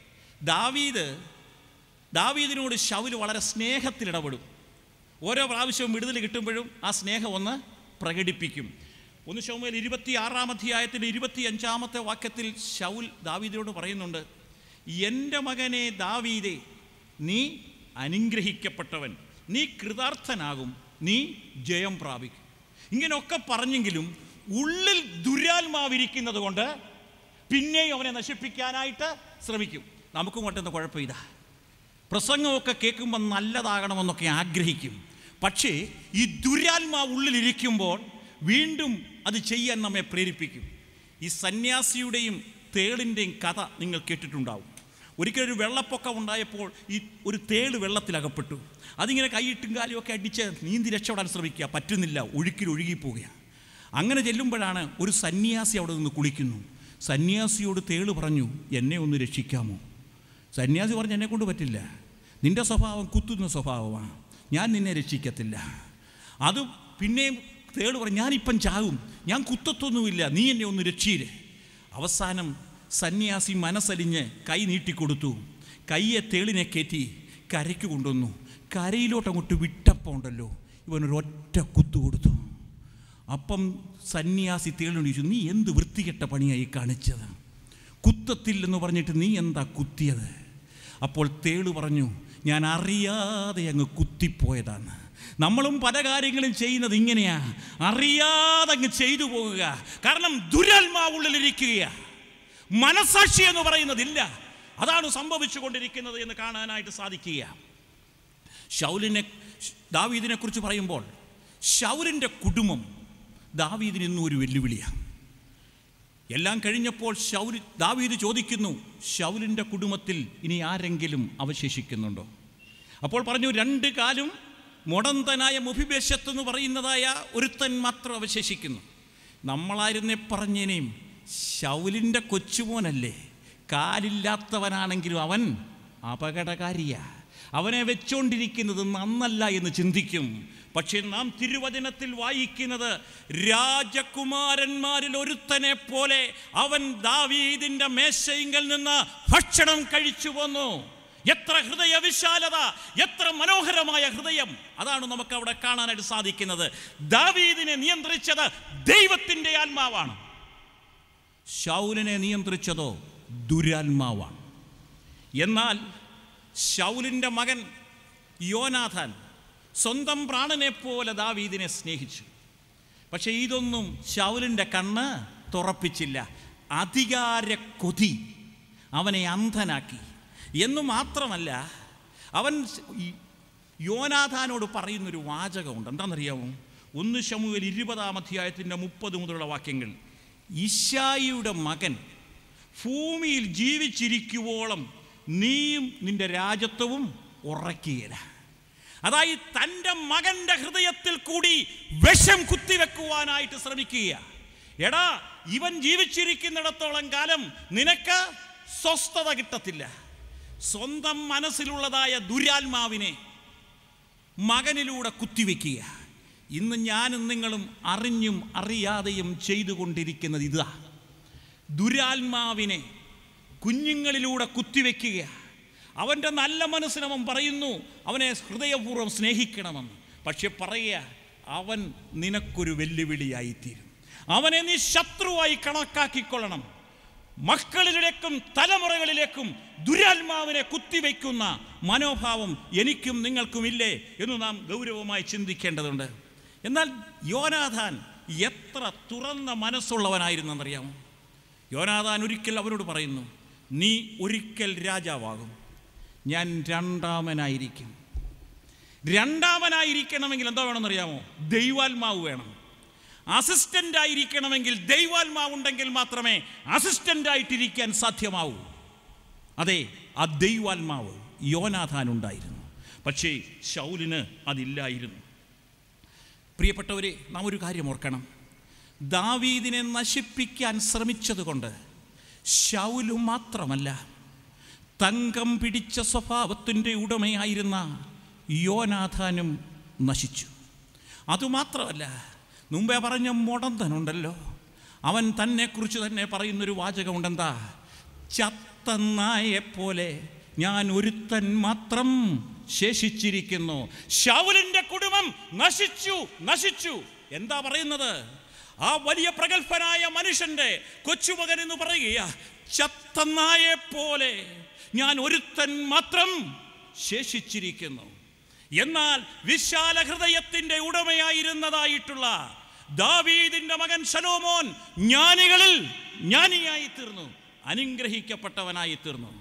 ദാവീദ് ദാവീദിനോട് ശൗല് വളരെ സ്നേഹത്തിൽ ഇടപെടും ഓരോ പ്രാവശ്യവും വിടുതൽ കിട്ടുമ്പോഴും ആ സ്നേഹം ഒന്ന് പ്രകടിപ്പിക്കും ഒന്ന് ശൗമേൽ ഇരുപത്തി ആറാം അധ്യായത്തിൻ്റെ ഇരുപത്തി അഞ്ചാമത്തെ വാക്യത്തിൽ ശൗൽ ദാവീദിനോട് പറയുന്നുണ്ട് എൻ്റെ മകനെ ദാവീദേ നീ അനുഗ്രഹിക്കപ്പെട്ടവൻ നീ കൃതാർത്ഥനാകും നീ ജയം പ്രാപിക്കും ഇങ്ങനെയൊക്കെ പറഞ്ഞെങ്കിലും ഉള്ളിൽ ദുരാത്മാവിരിക്കുന്നത് കൊണ്ട് പിന്നെയും അവനെ നശിപ്പിക്കാനായിട്ട് ശ്രമിക്കും നമുക്കും കൊണ്ടുവന്ന കുഴപ്പം ഇതാ പ്രസംഗമൊക്കെ കേൾക്കുമ്പോൾ നല്ലതാകണമെന്നൊക്കെ ആഗ്രഹിക്കും പക്ഷേ ഈ ദുരാത്മാവ് ഉള്ളിലിരിക്കുമ്പോൾ വീണ്ടും അത് ചെയ്യാൻ നമ്മെ പ്രേരിപ്പിക്കും ഈ സന്യാസിയുടെയും തേളിൻ്റെയും കഥ നിങ്ങൾ കേട്ടിട്ടുണ്ടാവും ഒരിക്കലൊരു വെള്ളപ്പൊക്കം ഉണ്ടായപ്പോൾ ഈ ഒരു തേള് വെള്ളത്തിലകപ്പെട്ടു അതിങ്ങനെ കൈയിട്ടും കാലുമൊക്കെ അടിച്ച് നീന്തി രക്ഷപ്പെടാൻ ശ്രമിക്കുക പറ്റുന്നില്ല ഒഴുക്കിൽ ഒഴുകിപ്പോവുകയാണ് അങ്ങനെ ചെല്ലുമ്പോഴാണ് ഒരു സന്യാസി അവിടെ നിന്ന് കുളിക്കുന്നു സന്യാസിയോട് തേള് പറഞ്ഞു എന്നെ ഒന്ന് രക്ഷിക്കാമോ സന്യാസി പറഞ്ഞു എന്നെ കൊണ്ട് പറ്റില്ല നിന്റെ സ്വഭാവം കുത്തുന്ന സ്വഭാവമാണ് ഞാൻ നിന്നെ രക്ഷിക്കത്തില്ല അത് പിന്നെയും തേട് പറഞ്ഞു ഞാനിപ്പം ചാകും ഞാൻ കുത്തത്തൊന്നുമില്ല നീ എന്നെ ഒന്ന് രക്ഷീര് അവസാനം സന്യാസി മനസ്സലിഞ്ഞ് കൈ നീട്ടിക്കൊടുത്തു കയ്യെ തേളിനെ കയറ്റി കരയ്ക്ക് കൊണ്ടുവന്നു കരയിലോട്ട് അങ്ങോട്ട് വിട്ടപ്പോൾ ഉണ്ടല്ലോ ഇവനൊരു ഒറ്റ കുത്തു കൊടുത്തു അപ്പം സന്യാസി തേളിനോട് ചോദിച്ചു നീ എന്ത് വൃത്തികെട്ട പണിയായി കാണിച്ചത് കുത്തത്തില്ലെന്ന് പറഞ്ഞിട്ട് നീ എന്താ കുത്തിയത് അപ്പോൾ തേള് പറഞ്ഞു ഞാൻ അറിയാതെ അങ്ങ് കുത്തിപ്പോയതാണ് നമ്മളും പല കാര്യങ്ങളും ചെയ്യുന്നത് ഇങ്ങനെയാ അറിയാതെ അങ്ങ് ചെയ്തു പോകുക കാരണം ദുരാത്മാവുള്ളിലിരിക്കുക മനസാക്ഷി എന്ന് പറയുന്നതില്ല അതാണ് സംഭവിച്ചു കൊണ്ടിരിക്കുന്നത് എന്ന് കാണാനായിട്ട് സാധിക്കുക ഷൗലിനെ ദാവീദിനെ കുറിച്ച് പറയുമ്പോൾ ഷൗലിൻ്റെ കുടുംബം ദാവീദിന് ഇന്നും ഒരു വെല്ലുവിളിയാണ് എല്ലാം കഴിഞ്ഞപ്പോൾ ഷൗൽ ദാവീദ് ചോദിക്കുന്നു ഷൗലിൻ്റെ കുടുംബത്തിൽ ഇനി ആരെങ്കിലും അവശേഷിക്കുന്നുണ്ടോ അപ്പോൾ പറഞ്ഞു രണ്ട് കാലും മുടന്തനായ മുഭിബേശത്ത് എന്ന് പറയുന്നതായ ഒരുത്തൻ മാത്രം അവശേഷിക്കുന്നു നമ്മളായിരുന്നെ പറഞ്ഞേനേയും ഷൗലിൻ്റെ കൊച്ചുമോനല്ലേ കാലില്ലാത്തവനാണെങ്കിലും അവൻ അപകടകാരിയാ അവനെ വെച്ചോണ്ടിരിക്കുന്നത് നന്നല്ല എന്ന് ചിന്തിക്കും പക്ഷേ നാം തിരുവചനത്തിൽ വായിക്കുന്നത് രാജകുമാരന്മാരിൽ ഒരുത്തനെ പോലെ അവൻ ദാവീദിന്റെ മേശയിങ്കൽ നിന്ന് ഭക്ഷണം കഴിച്ചു പോന്നു എത്ര ഹൃദയ വിശാലത എത്ര മനോഹരമായ ഹൃദയം അതാണ് നമുക്ക് അവിടെ കാണാനായിട്ട് സാധിക്കുന്നത് ദാവീദിനെ നിയന്ത്രിച്ചത് ദൈവത്തിൻ്റെ ആത്മാവാണ് ശൗലിനെ നിയന്ത്രിച്ചതോ ദുരാത്മാവാണ് എന്നാൽ ശൗലിൻ്റെ മകൻ യോനാഥാൻ സ്വന്തം പ്രാണനെ പോലെ ദാവീദിനെ സ്നേഹിച്ചു പക്ഷേ ഇതൊന്നും ശൗലിൻ്റെ കണ്ണ് തുറപ്പിച്ചില്ല അധികാര കൊതി അവനെ അന്ധനാക്കി എന്നു മാത്രമല്ല അവൻ ഈ യോനാഥാനോട് പറയുന്നൊരു വാചകമുണ്ട് എന്താണെന്നറിയാമോ ഒന്ന് ശമുവേൽ ഇരുപതാം അധ്യായത്തിൻ്റെ മുപ്പത് മുതലുള്ള വാക്യങ്ങൾ ഇഷായിയുടെ മകൻ ഭൂമിയിൽ ജീവിച്ചിരിക്കുവോളം നീയും നിന്റെ രാജ്യത്വവും ഉറക്കുകയില്ല അതായി തൻ്റെ മകൻ്റെ ഹൃദയത്തിൽ കൂടി വിഷം കുത്തിവെക്കുവാനായിട്ട് ശ്രമിക്കുക എടാ ഇവൻ ജീവിച്ചിരിക്കുന്നിടത്തോളം കാലം നിനക്ക് സ്വസ്ഥത കിട്ടത്തില്ല സ്വന്തം മനസ്സിലുള്ളതായ ദുരാത്മാവിനെ മകനിലൂടെ കുത്തിവെക്കുക ഇന്ന് ഞാനും നിങ്ങളും അറിഞ്ഞും അറിയാതെയും ചെയ്തുകൊണ്ടിരിക്കുന്നത് ഇതാ ദുരാത്മാവിനെ കുഞ്ഞുങ്ങളിലൂടെ കുത്തിവെക്കുക അവൻ്റെ നല്ല മനസ്സിനവൻ പറയുന്നു അവനെ ഹൃദയപൂർവ്വം സ്നേഹിക്കണമെന്ന് പക്ഷെ പറയുക അവൻ നിനക്കൊരു വെല്ലുവിളിയായിത്തീരും അവനെ നീ ശത്രുവായി കണക്കാക്കിക്കൊള്ളണം മക്കളിലേക്കും തലമുറകളിലേക്കും ദുരാത്മാവിനെ കുത്തിവെക്കുന്ന മനോഭാവം എനിക്കും നിങ്ങൾക്കുമില്ലേ എന്ന് നാം ഗൗരവമായി ചിന്തിക്കേണ്ടതുണ്ട് എന്നാൽ യോനാഥാൻ എത്ര തുറന്ന മനസ്സുള്ളവനായിരുന്നെന്നറിയാമോ യോനാഥാൻ ഒരിക്കൽ അവനോട് പറയുന്നു നീ ഒരിക്കൽ രാജാവാകും ഞാൻ രണ്ടാമനായിരിക്കും രണ്ടാമനായിരിക്കണമെങ്കിൽ എന്താ വേണമെന്നറിയാമോ ദൈവാത്മാവ് വേണം അസിസ്റ്റൻ്റ് ആയിരിക്കണമെങ്കിൽ ദൈവാത്മാവ് ഉണ്ടെങ്കിൽ മാത്രമേ അസിസ്റ്റൻ്റ് ആയിട്ടിരിക്കാൻ സാധ്യമാവൂ അതെ ആ ദൈവാത്മാവ് യോനാഥാൻ ഉണ്ടായിരുന്നു പക്ഷേ ശൗലിന് അതില്ലായിരുന്നു പ്രിയപ്പെട്ടവരെ നാം ഒരു കാര്യം ഓർക്കണം ദാവീദിനെ നശിപ്പിക്കാൻ ശ്രമിച്ചതുകൊണ്ട് ശൗലു മാത്രമല്ല തങ്കം പിടിച്ച സ്വഭാവത്തിൻ്റെ ഉടമയായിരുന്ന യോനാഥാനും നശിച്ചു അതുമാത്രമല്ല മുമ്പേ പറഞ്ഞ മുടന്തനുണ്ടല്ലോ അവൻ തന്നെക്കുറിച്ച് തന്നെ പറയുന്നൊരു വാചകമുണ്ടെന്താ ചത്ത നായെപ്പോലെ ഞാൻ ഒരുത്തൻ മാത്രം ശേഷിച്ചിരിക്കുന്നു ഷൗലിന്റെ കുടുംബം നശിച്ചു നശിച്ചു എന്താ പറയുന്നത് ആ വലിയ പ്രഗത്ഭനായ മനുഷ്യന്റെ കൊച്ചുമകൻ എന്ന് പറയുക ചത്ത നായെപ്പോലെ ഞാൻ ഒരുത്തൻ മാത്രം ശേഷിച്ചിരിക്കുന്നു എന്നാൽ വിശാല ഹൃദയത്തിന്റെ ഉടമയായിരുന്നതായിട്ടുള്ള ദാവീദിന്റെ മകൻ ശലോമോൻ ജ്ഞാനികളിൽ ജ്ഞാനിയായി തീർന്നു അനുഗ്രഹിക്കപ്പെട്ടവനായി തീർന്നു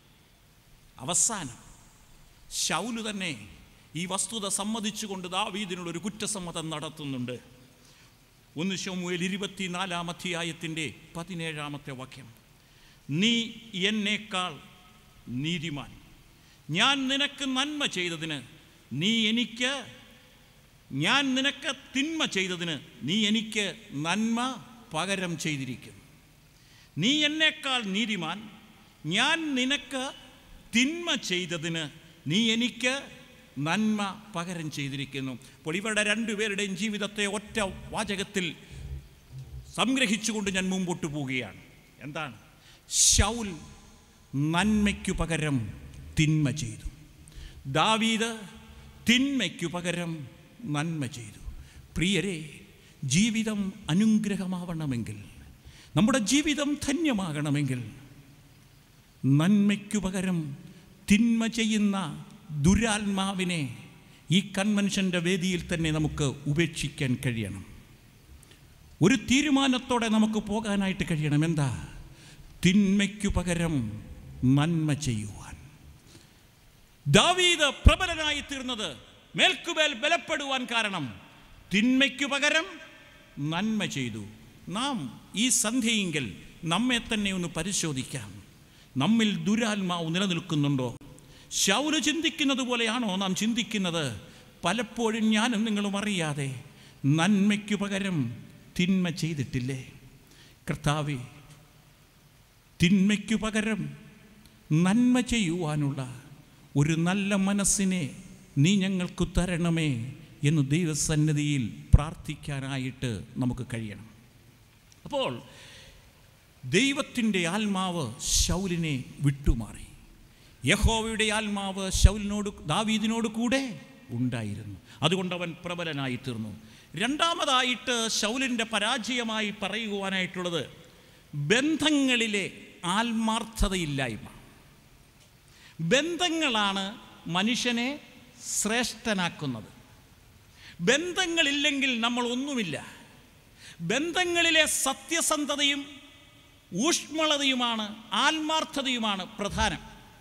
അവസാനം ശൗലു തന്നെ ഈ വസ്തുത സമ്മതിച്ചുകൊണ്ട് ദാവീദിനുള്ള ഒരു കുറ്റസമ്മതം നടത്തുന്നുണ്ട് ഒന്ന് ശമുവേൽ ഇരുപത്തിനാലാം അധ്യായത്തിൻ്റെ പതിനേഴാമത്തെ വാക്യം നീ എന്നേക്കാൾ നീതിമാൻ ഞാൻ നിനക്ക് നന്മ ചെയ്തതിന് നീ എനിക്ക് ഞാൻ നിനക്ക് തിന്മ ചെയ്തതിന് നീ എനിക്ക് നന്മ പകരം ചെയ്തിരിക്കും നീ എന്നേക്കാൾ നീതിമാൻ ഞാൻ നിനക്ക് തിന്മ ചെയ്തതിന് നീ എനിക്ക് നന്മ പകരം ചെയ്തിരിക്കുന്നു അപ്പോൾ ഇവരുടെ രണ്ടുപേരുടെയും ജീവിതത്തെ ഒറ്റ വാചകത്തിൽ സംഗ്രഹിച്ചുകൊണ്ട് ഞാൻ മുമ്പോട്ട് പോവുകയാണ് എന്താണ് ശൗൽ നന്മയ്ക്കു പകരം തിന്മ ചെയ്തു ദാവീദ് തിന്മയ്ക്കു പകരം നന്മ ചെയ്തു പ്രിയരെ ജീവിതം അനുഗ്രഹമാവണമെങ്കിൽ നമ്മുടെ ജീവിതം ധന്യമാകണമെങ്കിൽ നന്മയ്ക്കു പകരം തിന്മ ചെയ്യുന്ന ദുരാത്മാവിനെ ഈ കൺവെൻഷൻ്റെ വേദിയിൽ തന്നെ നമുക്ക് ഉപേക്ഷിക്കാൻ കഴിയണം ഒരു തീരുമാനത്തോടെ നമുക്ക് പോകാനായിട്ട് കഴിയണം എന്താ തിന്മയ്ക്കു പകരം നന്മ ചെയ്യുവാൻ ദാവീദ് പ്രബലനായി തീർന്നത് മേൽക്കുമേൽ ബലപ്പെടുവാൻ കാരണം തിന്മയ്ക്കു പകരം നന്മ ചെയ്തു നാം ഈ സന്ധ്യയെങ്കിൽ നമ്മെ തന്നെ ഒന്ന് പരിശോധിക്കാം നമ്മിൽ ദുരാത്മാവ് നിലനിൽക്കുന്നുണ്ടോ ശൗല് ചിന്തിക്കുന്നത് പോലെയാണോ നാം ചിന്തിക്കുന്നത് പലപ്പോഴും ഞാനും നിങ്ങളും അറിയാതെ നന്മയ്ക്കു പകരം തിന്മ ചെയ്തിട്ടില്ലേ കർത്താവേ തിന്മയ്ക്കു പകരം നന്മ ചെയ്യുവാനുള്ള ഒരു നല്ല മനസ്സിനെ നീ ഞങ്ങൾക്ക് തരണമേ എന്ന് ദൈവസന്നിധിയിൽ പ്രാർത്ഥിക്കാനായിട്ട് നമുക്ക് കഴിയണം അപ്പോൾ ദൈവത്തിൻ്റെ ആത്മാവ് ശൗലിനെ വിട്ടുമാറി യഹോവയുടെ ആത്മാവ് ശൗലിനോട് ദാവീദിനോട് കൂടെ ഉണ്ടായിരുന്നു അതുകൊണ്ട് അവൻ പ്രബലനായി തീർന്നു രണ്ടാമതായിട്ട് ശൗലിൻ്റെ പരാജയമായി പറയുവാനായിട്ടുള്ളത് ബന്ധങ്ങളിലെ ആത്മാർത്ഥതയില്ലായ്മ ബന്ധങ്ങളാണ് മനുഷ്യനെ ശ്രേഷ്ഠനാക്കുന്നത് ബന്ധങ്ങളില്ലെങ്കിൽ നമ്മൾ ഒന്നുമില്ല ബന്ധങ്ങളിലെ സത്യസന്ധതയും ഊഷ്മളതയുമാണ് ആത്മാർത്ഥതയുമാണ് പ്രധാനം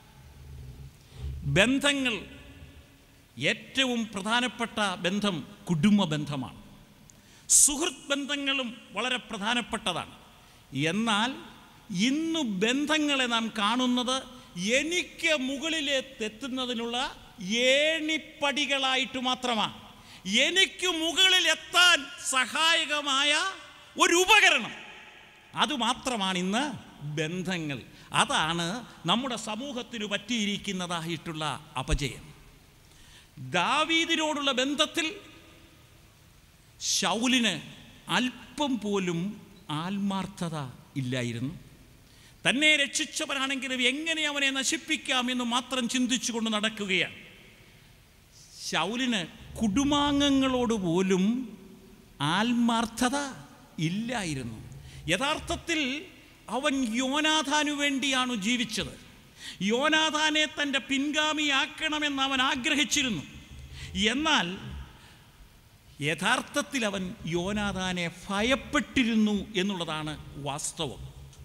ബന്ധങ്ങൾ ഏറ്റവും പ്രധാനപ്പെട്ട ബന്ധം കുടുംബ ബന്ധമാണ് സുഹൃത്ത് ബന്ധങ്ങളും വളരെ പ്രധാനപ്പെട്ടതാണ് എന്നാൽ ഇന്ന് ബന്ധങ്ങളെ നാം കാണുന്നത് എനിക്ക് മുകളിലേക്ക് എത്തുന്നതിനുള്ള ഏണിപ്പടികളായിട്ട് മാത്രമാണ് എനിക്ക് മുകളിൽ എത്താൻ സഹായകമായ ഒരു ഉപകരണം അതുമാത്രമാണ് ഇന്ന് ബന്ധങ്ങൾ അതാണ് നമ്മുടെ സമൂഹത്തിന് പറ്റിയിരിക്കുന്നതായിട്ടുള്ള അപജയം ദാവീദിനോടുള്ള ബന്ധത്തിൽ ശൗലിന് അല്പം പോലും ആത്മാർത്ഥത ഇല്ലായിരുന്നു തന്നെ രക്ഷിച്ചവനാണെങ്കിലും എങ്ങനെ അവനെ നശിപ്പിക്കാമെന്ന് മാത്രം ചിന്തിച്ചുകൊണ്ട് നടക്കുകയാണ് ശൗലിന് കുടുംബാംഗങ്ങളോട് പോലും ആത്മാർത്ഥത ഇല്ലായിരുന്നു യഥാർത്ഥത്തിൽ അവൻ യോനാഥാനു വേണ്ടിയാണ് ജീവിച്ചത് യോനാഥാനെ തൻ്റെ പിൻഗാമിയാക്കണമെന്ന് അവൻ ആഗ്രഹിച്ചിരുന്നു എന്നാൽ യഥാർത്ഥത്തിൽ അവൻ യോനാഥാനെ ഭയപ്പെട്ടിരുന്നു എന്നുള്ളതാണ് വാസ്തവം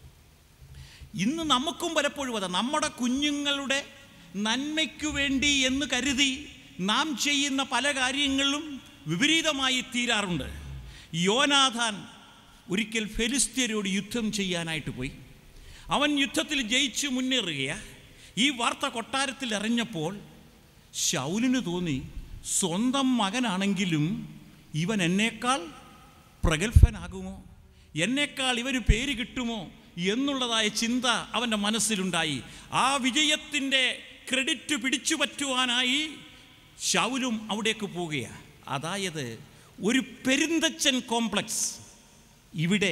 ഇന്ന് നമുക്കും പലപ്പോഴും അതെ നമ്മുടെ കുഞ്ഞുങ്ങളുടെ നന്മയ്ക്കു വേണ്ടി എന്ന് കരുതി നാം ചെയ്യുന്ന പല കാര്യങ്ങളിലും വിപരീതമായി തീരാറുണ്ട് യോനാഥാൻ ഒരിക്കൽ ഫെലിസ്തീനോട് യുദ്ധം ചെയ്യാനായിട്ട് പോയി അവൻ യുദ്ധത്തിൽ ജയിച്ചു മുന്നേറുകയാണ് ഈ വാർത്ത കൊട്ടാരത്തിൽ അറിഞ്ഞപ്പോൾ ശൗലിന് തോന്നി സ്വന്തം മകനാണെങ്കിലും ഇവൻ എന്നേക്കാൾ പ്രഗത്ഭനാകുമോ എന്നേക്കാൾ ഇവന് പേര് കിട്ടുമോ എന്നുള്ളതായ ചിന്ത അവൻ്റെ മനസ്സിലുണ്ടായി ആ വിജയത്തിൻ്റെ ക്രെഡിറ്റ് പിടിച്ചു പറ്റുവാനായി ശൗലും അവിടേക്ക് പോവുകയാണ് അതായത് ഒരു പെരുന്തച്ചൻ കോംപ്ലക്സ് ഇവിടെ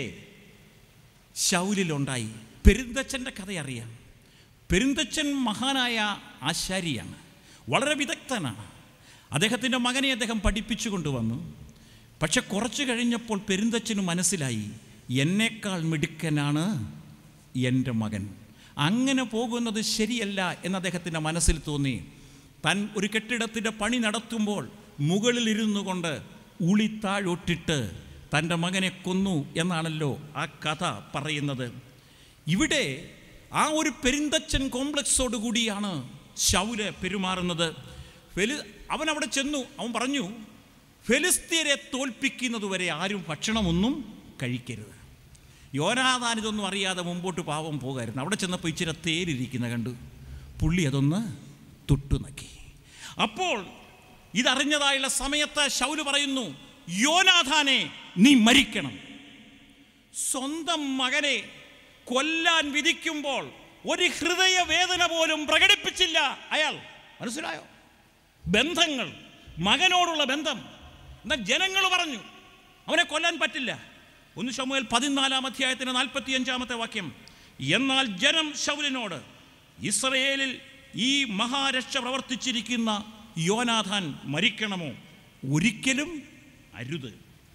ശൗലിലുണ്ടായി പെരുന്തച്ചൻ്റെ കഥ അറിയാം പെരുന്തച്ചൻ മഹാനായ ആശാരിയാണ് വളരെ വിദഗ്ധനാണ് അദ്ദേഹത്തിൻ്റെ മകനെ അദ്ദേഹം പഠിപ്പിച്ചു കൊണ്ടുവന്നു പക്ഷെ കുറച്ച് കഴിഞ്ഞപ്പോൾ പെരുന്തച്ചന് മനസ്സിലായി എന്നേക്കാൾ മിടുക്കനാണ് എൻ്റെ മകൻ അങ്ങനെ പോകുന്നത് ശരിയല്ല എന്ന് അദ്ദേഹത്തിൻ്റെ മനസ്സിൽ തോന്നി താൻ ഒരു കെട്ടിടത്തിൻ്റെ പണി നടത്തുമ്പോൾ മുകളിലിരുന്നു കൊണ്ട് ഉളിത്താഴൊട്ടിട്ട് തൻ്റെ മകനെ കൊന്നു എന്നാണല്ലോ ആ കഥ പറയുന്നത് ഇവിടെ ആ ഒരു പെരിന്തച്ചൻ കോംപ്ലക്സോട് കൂടിയാണ് ശൗല് പെരുമാറുന്നത് ഫെലി അവൻ അവിടെ ചെന്നു അവൻ പറഞ്ഞു ഫെലിസ്തീനെ തോൽപ്പിക്കുന്നതുവരെ ആരും ഭക്ഷണമൊന്നും കഴിക്കരുത് യോനാഥാൻ ഇതൊന്നും അറിയാതെ മുമ്പോട്ട് പാവം പോകായിരുന്നു അവിടെ ചെന്നപ്പോൾ ഇച്ചിരി തേരിരിക്കുന്ന കണ്ടു പുള്ളി അതൊന്ന് തൊട്ടു നക്കി അപ്പോൾ ഇതറിഞ്ഞതായുള്ള സമയത്ത് ശൗല് പറയുന്നു യോനാഥാനെ നീ മരിക്കണം സ്വന്തം മകനെ കൊല്ലാൻ വിധിക്കുമ്പോൾ ഒരു ഹൃദയവേദന പോലും പ്രകടിപ്പിച്ചില്ല അയാൾ മനസ്സിലായോ ബന്ധങ്ങൾ മകനോടുള്ള ബന്ധം എന്നാൽ ജനങ്ങൾ പറഞ്ഞു അവനെ കൊല്ലാൻ പറ്റില്ല ഒന്ന് ശമുവേൽ പതിനാലാം അധ്യായത്തിന് നാൽപ്പത്തി അഞ്ചാമത്തെ വാക്യം എന്നാൽ ജനം ശൗലിനോട് ഇസ്രയേലിൽ ഈ മഹാരക്ഷ പ്രവർത്തിച്ചിരിക്കുന്ന യോനാഥാൻ മരിക്കണമോ ഒരിക്കലും അരുത്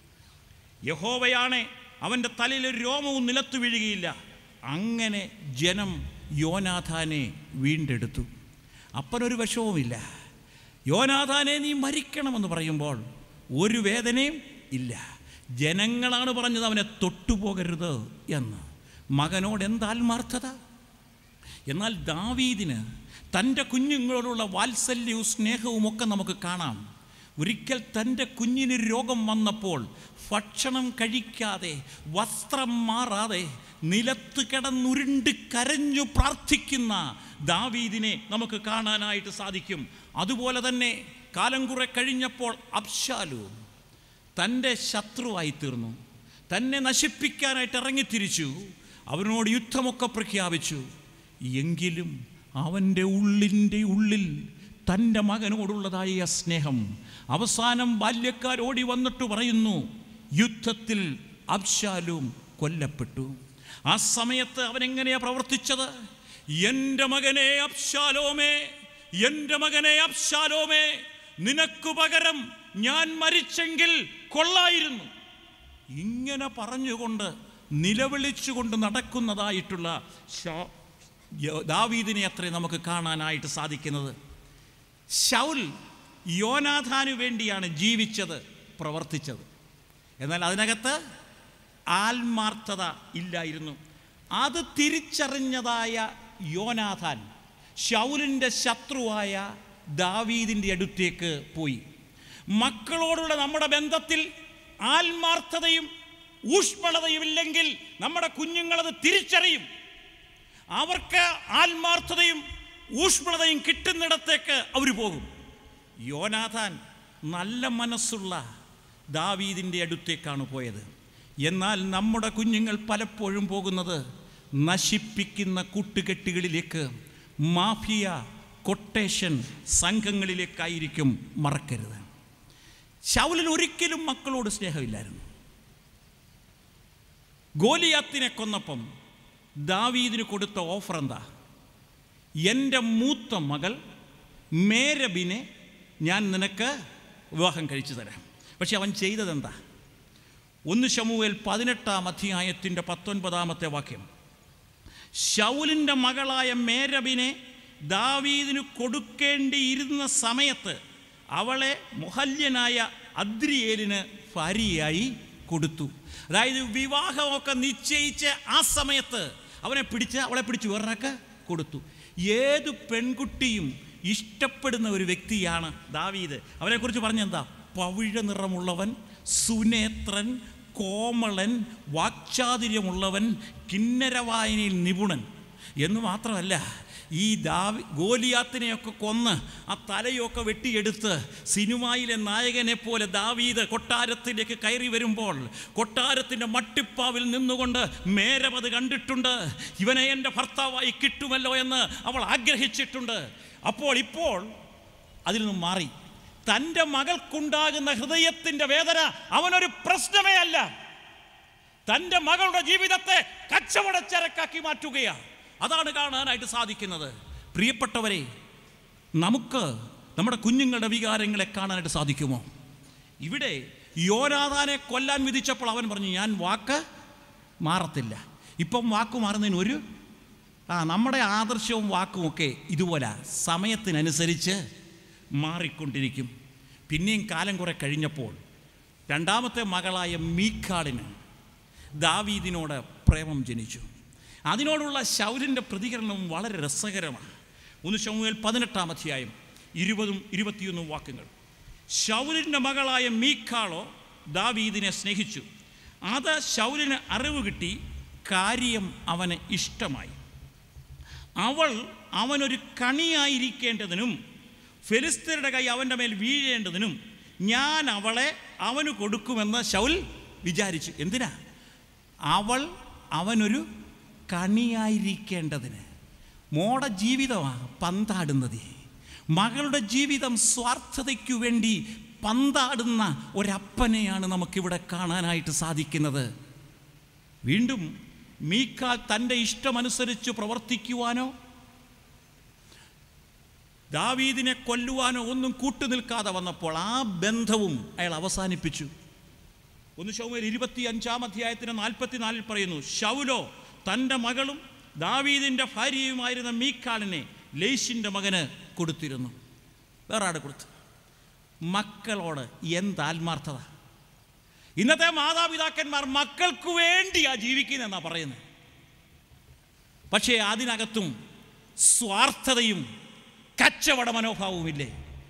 യഹോവയാണ് അവൻ്റെ തലയിൽ ഒരു രോമവും നിലത്തു വീഴുകയില്ല അങ്ങനെ ജനം യോനാഥാനെ വീണ്ടെടുത്തു അപ്പനൊരു വിഷവുമില്ല യോനാഥാനെ നീ മരിക്കണമെന്ന് പറയുമ്പോൾ ഒരു വേദനയും ഇല്ല ജനങ്ങളാണ് പറഞ്ഞത് അവനെ തൊട്ടുപോകരുത് എന്ന് മകനോട് എന്താത്മാർത്ഥത എന്നാൽ ദാവീദിന് തൻ്റെ കുഞ്ഞുങ്ങളോടുള്ള വാത്സല്യവും സ്നേഹവും ഒക്കെ നമുക്ക് കാണാം ഒരിക്കൽ തൻ്റെ കുഞ്ഞിന് രോഗം വന്നപ്പോൾ ഭക്ഷണം കഴിക്കാതെ വസ്ത്രം മാറാതെ നിലത്ത് കിടന്നുരുണ്ട് കരഞ്ഞു പ്രാർത്ഥിക്കുന്ന ദാവീദിനെ നമുക്ക് കാണാനായിട്ട് സാധിക്കും അതുപോലെ തന്നെ കാലം കുറെ കഴിഞ്ഞപ്പോൾ അബ്ശാലു തൻ്റെ ശത്രുവായി തീർന്നു തന്നെ നശിപ്പിക്കാനായിട്ട് ഇറങ്ങിത്തിരിച്ചു അവനോട് യുദ്ധമൊക്കെ പ്രഖ്യാപിച്ചു എങ്കിലും അവൻ്റെ ഉള്ളിൻ്റെ ഉള്ളിൽ തൻ്റെ മകനോടുള്ളതായ സ്നേഹം അവസാനം ബാല്യക്കാർ ഓടി വന്നിട്ട് പറയുന്നു യുദ്ധത്തിൽ അബ്ശാലും കൊല്ലപ്പെട്ടു ആ സമയത്ത് അവൻ എങ്ങനെയാ പ്രവർത്തിച്ചത് എൻ്റെ മകനെ അബ്ശാലോമേ എൻ്റെ മകനെ അബ്ശാലോമേ നിനക്കു പകരം ഞാൻ മരിച്ചെങ്കിൽ കൊള്ളായിരുന്നു ഇങ്ങനെ പറഞ്ഞുകൊണ്ട് നിലവിളിച്ചുകൊണ്ട് നടക്കുന്നതായിട്ടുള്ള ശാ- യ- ദാവീദിനെ അത്രേ നമുക്ക് കാണാനായിട്ട് സാധിക്കുന്നത് ശൗൽ യോനാഥാനു വേണ്ടിയാണ് ജീവിച്ചത് പ്രവർത്തിച്ചത് എന്നാൽ അതിനകത്ത് ആത്മാർത്ഥത ഇല്ലായിരുന്നു അത് തിരിച്ചറിഞ്ഞതായ യോനാഥാൻ ഷൗലിൻ്റെ ശത്രുവായ ദാവീദിൻ്റെ അടുത്തേക്ക് പോയി മക്കളോടുള്ള നമ്മുടെ ബന്ധത്തിൽ ആത്മാർത്ഥതയും ഊഷ്മളതയും ഇല്ലെങ്കിൽ നമ്മുടെ കുഞ്ഞുങ്ങളത് തിരിച്ചറിയും അവർക്ക് ആത്മാർത്ഥതയും ഊഷ്മളതയും കിട്ടുന്നിടത്തേക്ക് അവർ പോകും യോനാഥാൻ നല്ല മനസ്സുള്ള ദാവീദിൻ്റെ അടുത്തേക്കാണ് പോയത് എന്നാൽ നമ്മുടെ കുഞ്ഞുങ്ങൾ പലപ്പോഴും പോകുന്നത് നശിപ്പിക്കുന്ന കൂട്ടുകെട്ടുകളിലേക്ക് മാഫിയ കൊട്ടേഷൻ സംഘങ്ങളിലേക്കായിരിക്കും മറക്കരുത് ശൗലിന് ഒരിക്കലും മക്കളോട് സ്നേഹമില്ലായിരുന്നു ഗോലിയാത്തിനെ കൊന്നപ്പം ദാവീദിന് കൊടുത്ത ഓഫർ എന്താ എൻ്റെ മൂത്ത മകൾ മേരബിനെ ഞാൻ നിനക്ക് വിവാഹം കഴിച്ചു തരാം പക്ഷെ അവൻ ചെയ്തതെന്താ ഒന്ന് ശമുവേൽ പതിനെട്ടാം അധ്യായത്തിൻ്റെ പത്തൊൻപതാമത്തെ വാക്യം ശൗലിൻ്റെ മകളായ മേരബിനെ ദാവീദിന് കൊടുക്കേണ്ടിയിരുന്ന സമയത്ത് അവളെ മുഹല്യനായ അദ്രിയേലിന് ഭാര്യയായി കൊടുത്തു അതായത് വിവാഹമൊക്കെ നിശ്ചയിച്ച് ആ സമയത്ത് അവനെ പിടിച്ച് അവളെ പിടിച്ച് വേറൊക്കെ കൊടുത്തു ഏത് പെൺകുട്ടിയും ഇഷ്ടപ്പെടുന്ന ഒരു വ്യക്തിയാണ് ദാവീദ് അവനെക്കുറിച്ച് പറഞ്ഞെന്താ പവിഴ നിറമുള്ളവൻ സുനേത്രൻ കോമളൻ വാക്ചാതുര്യമുള്ളവൻ കിന്നരവായനയിൽ നിപുണൻ എന്ന് മാത്രമല്ല ഈ ദാവി ഗോലിയാത്തിനെയൊക്കെ കൊന്ന് ആ തലയൊക്കെ വെട്ടിയെടുത്ത് സിനിമയിലെ നായകനെ പോലെ ദാവീദ് കൊട്ടാരത്തിലേക്ക് കയറി വരുമ്പോൾ കൊട്ടാരത്തിൻ്റെ മട്ടിപ്പാവിൽ നിന്നുകൊണ്ട് മേരമത് കണ്ടിട്ടുണ്ട് ഇവനെ എൻ്റെ ഭർത്താവായി കിട്ടുമല്ലോ എന്ന് അവൾ ആഗ്രഹിച്ചിട്ടുണ്ട് അപ്പോൾ ഇപ്പോൾ അതിൽ നിന്നും മാറി തൻ്റെ മകൾക്കുണ്ടാകുന്ന ഹൃദയത്തിൻ്റെ വേദന അവനൊരു പ്രശ്നമേ അല്ല തൻ്റെ മകളുടെ ജീവിതത്തെ കച്ചവടച്ചരക്കാക്കി മാറ്റുകയാണ് അതാണ് കാണാനായിട്ട് സാധിക്കുന്നത് പ്രിയപ്പെട്ടവരെ നമുക്ക് നമ്മുടെ കുഞ്ഞുങ്ങളുടെ വികാരങ്ങളെ കാണാനായിട്ട് സാധിക്കുമോ ഇവിടെ യോനാഥാനെ കൊല്ലാൻ വിധിച്ചപ്പോൾ അവൻ പറഞ്ഞു ഞാൻ വാക്ക് മാറത്തില്ല ഇപ്പം വാക്ക് മാറുന്നതിന് ഒരു ആ നമ്മുടെ ആദർശവും വാക്കും ഒക്കെ ഇതുപോലെ സമയത്തിനനുസരിച്ച് മാറിക്കൊണ്ടിരിക്കും പിന്നെയും കാലം കുറെ കഴിഞ്ഞപ്പോൾ രണ്ടാമത്തെ മകളായ മീക്കാളിന് ദാവീദിനോട് പ്രേമം ജനിച്ചു അതിനോടുള്ള ശൗരിൻ്റെ പ്രതികരണം വളരെ രസകരമാണ് ഒന്ന് ശമുവേൽ പതിനെട്ടാം അധ്യായം ഇരുപതും ഇരുപത്തിയൊന്നും വാക്കുകൾ ശൗലിൻ്റെ മകളായ മീക്കാളോ ദാവീദിനെ സ്നേഹിച്ചു അത് ശൗലിന് അറിവ് കിട്ടി കാര്യം അവന് ഇഷ്ടമായി അവൾ അവനൊരു കണിയായിരിക്കേണ്ടതിനും ഫെലിസ്തരുടെ കൈ അവൻ്റെ മേൽ വീഴേണ്ടതിനും ഞാൻ അവളെ അവന് കൊടുക്കുമെന്ന് ശൗൽ വിചാരിച്ചു എന്തിനാ അവൾ അവനൊരു കണിയായിരിക്കേണ്ടതിന് മോടെ ജീവിതമാണ് പന്താടുന്നത് മകളുടെ ജീവിതം സ്വാർത്ഥതയ്ക്കു വേണ്ടി പന്താടുന്ന ഒരപ്പനെയാണ് നമുക്കിവിടെ കാണാനായിട്ട് സാധിക്കുന്നത് വീണ്ടും മീക്കാൽ തൻ്റെ ഇഷ്ടമനുസരിച്ച് പ്രവർത്തിക്കുവാനോ ദാവീദിനെ കൊല്ലുവാനോ ഒന്നും കൂട്ടുനിൽക്കാതെ വന്നപ്പോൾ ആ ബന്ധവും അയാൾ അവസാനിപ്പിച്ചു ഒന്ന് ഷൗമേൽ ഇരുപത്തി അഞ്ചാം അധ്യായത്തിന് നാൽപ്പത്തിനാലിൽ പറയുന്നു ഷൗലോ തൻ്റെ മകളും ദാവീദിൻ്റെ ഭാര്യയുമായിരുന്ന മീക്കാളിനെ ലേശിൻ്റെ മകന് കൊടുത്തിരുന്നു വേറെ ആട് കൊടുത്തു മക്കളോട് എന്ത് ആത്മാർത്ഥത ഇന്നത്തെ മാതാപിതാക്കന്മാർ മക്കൾക്ക് വേണ്ടിയാ ജീവിക്കുന്നതെന്നാ പറയുന്നത് പക്ഷേ അതിനകത്തും സ്വാർത്ഥതയും കച്ചവട മനോഭാവവുമില്ലേ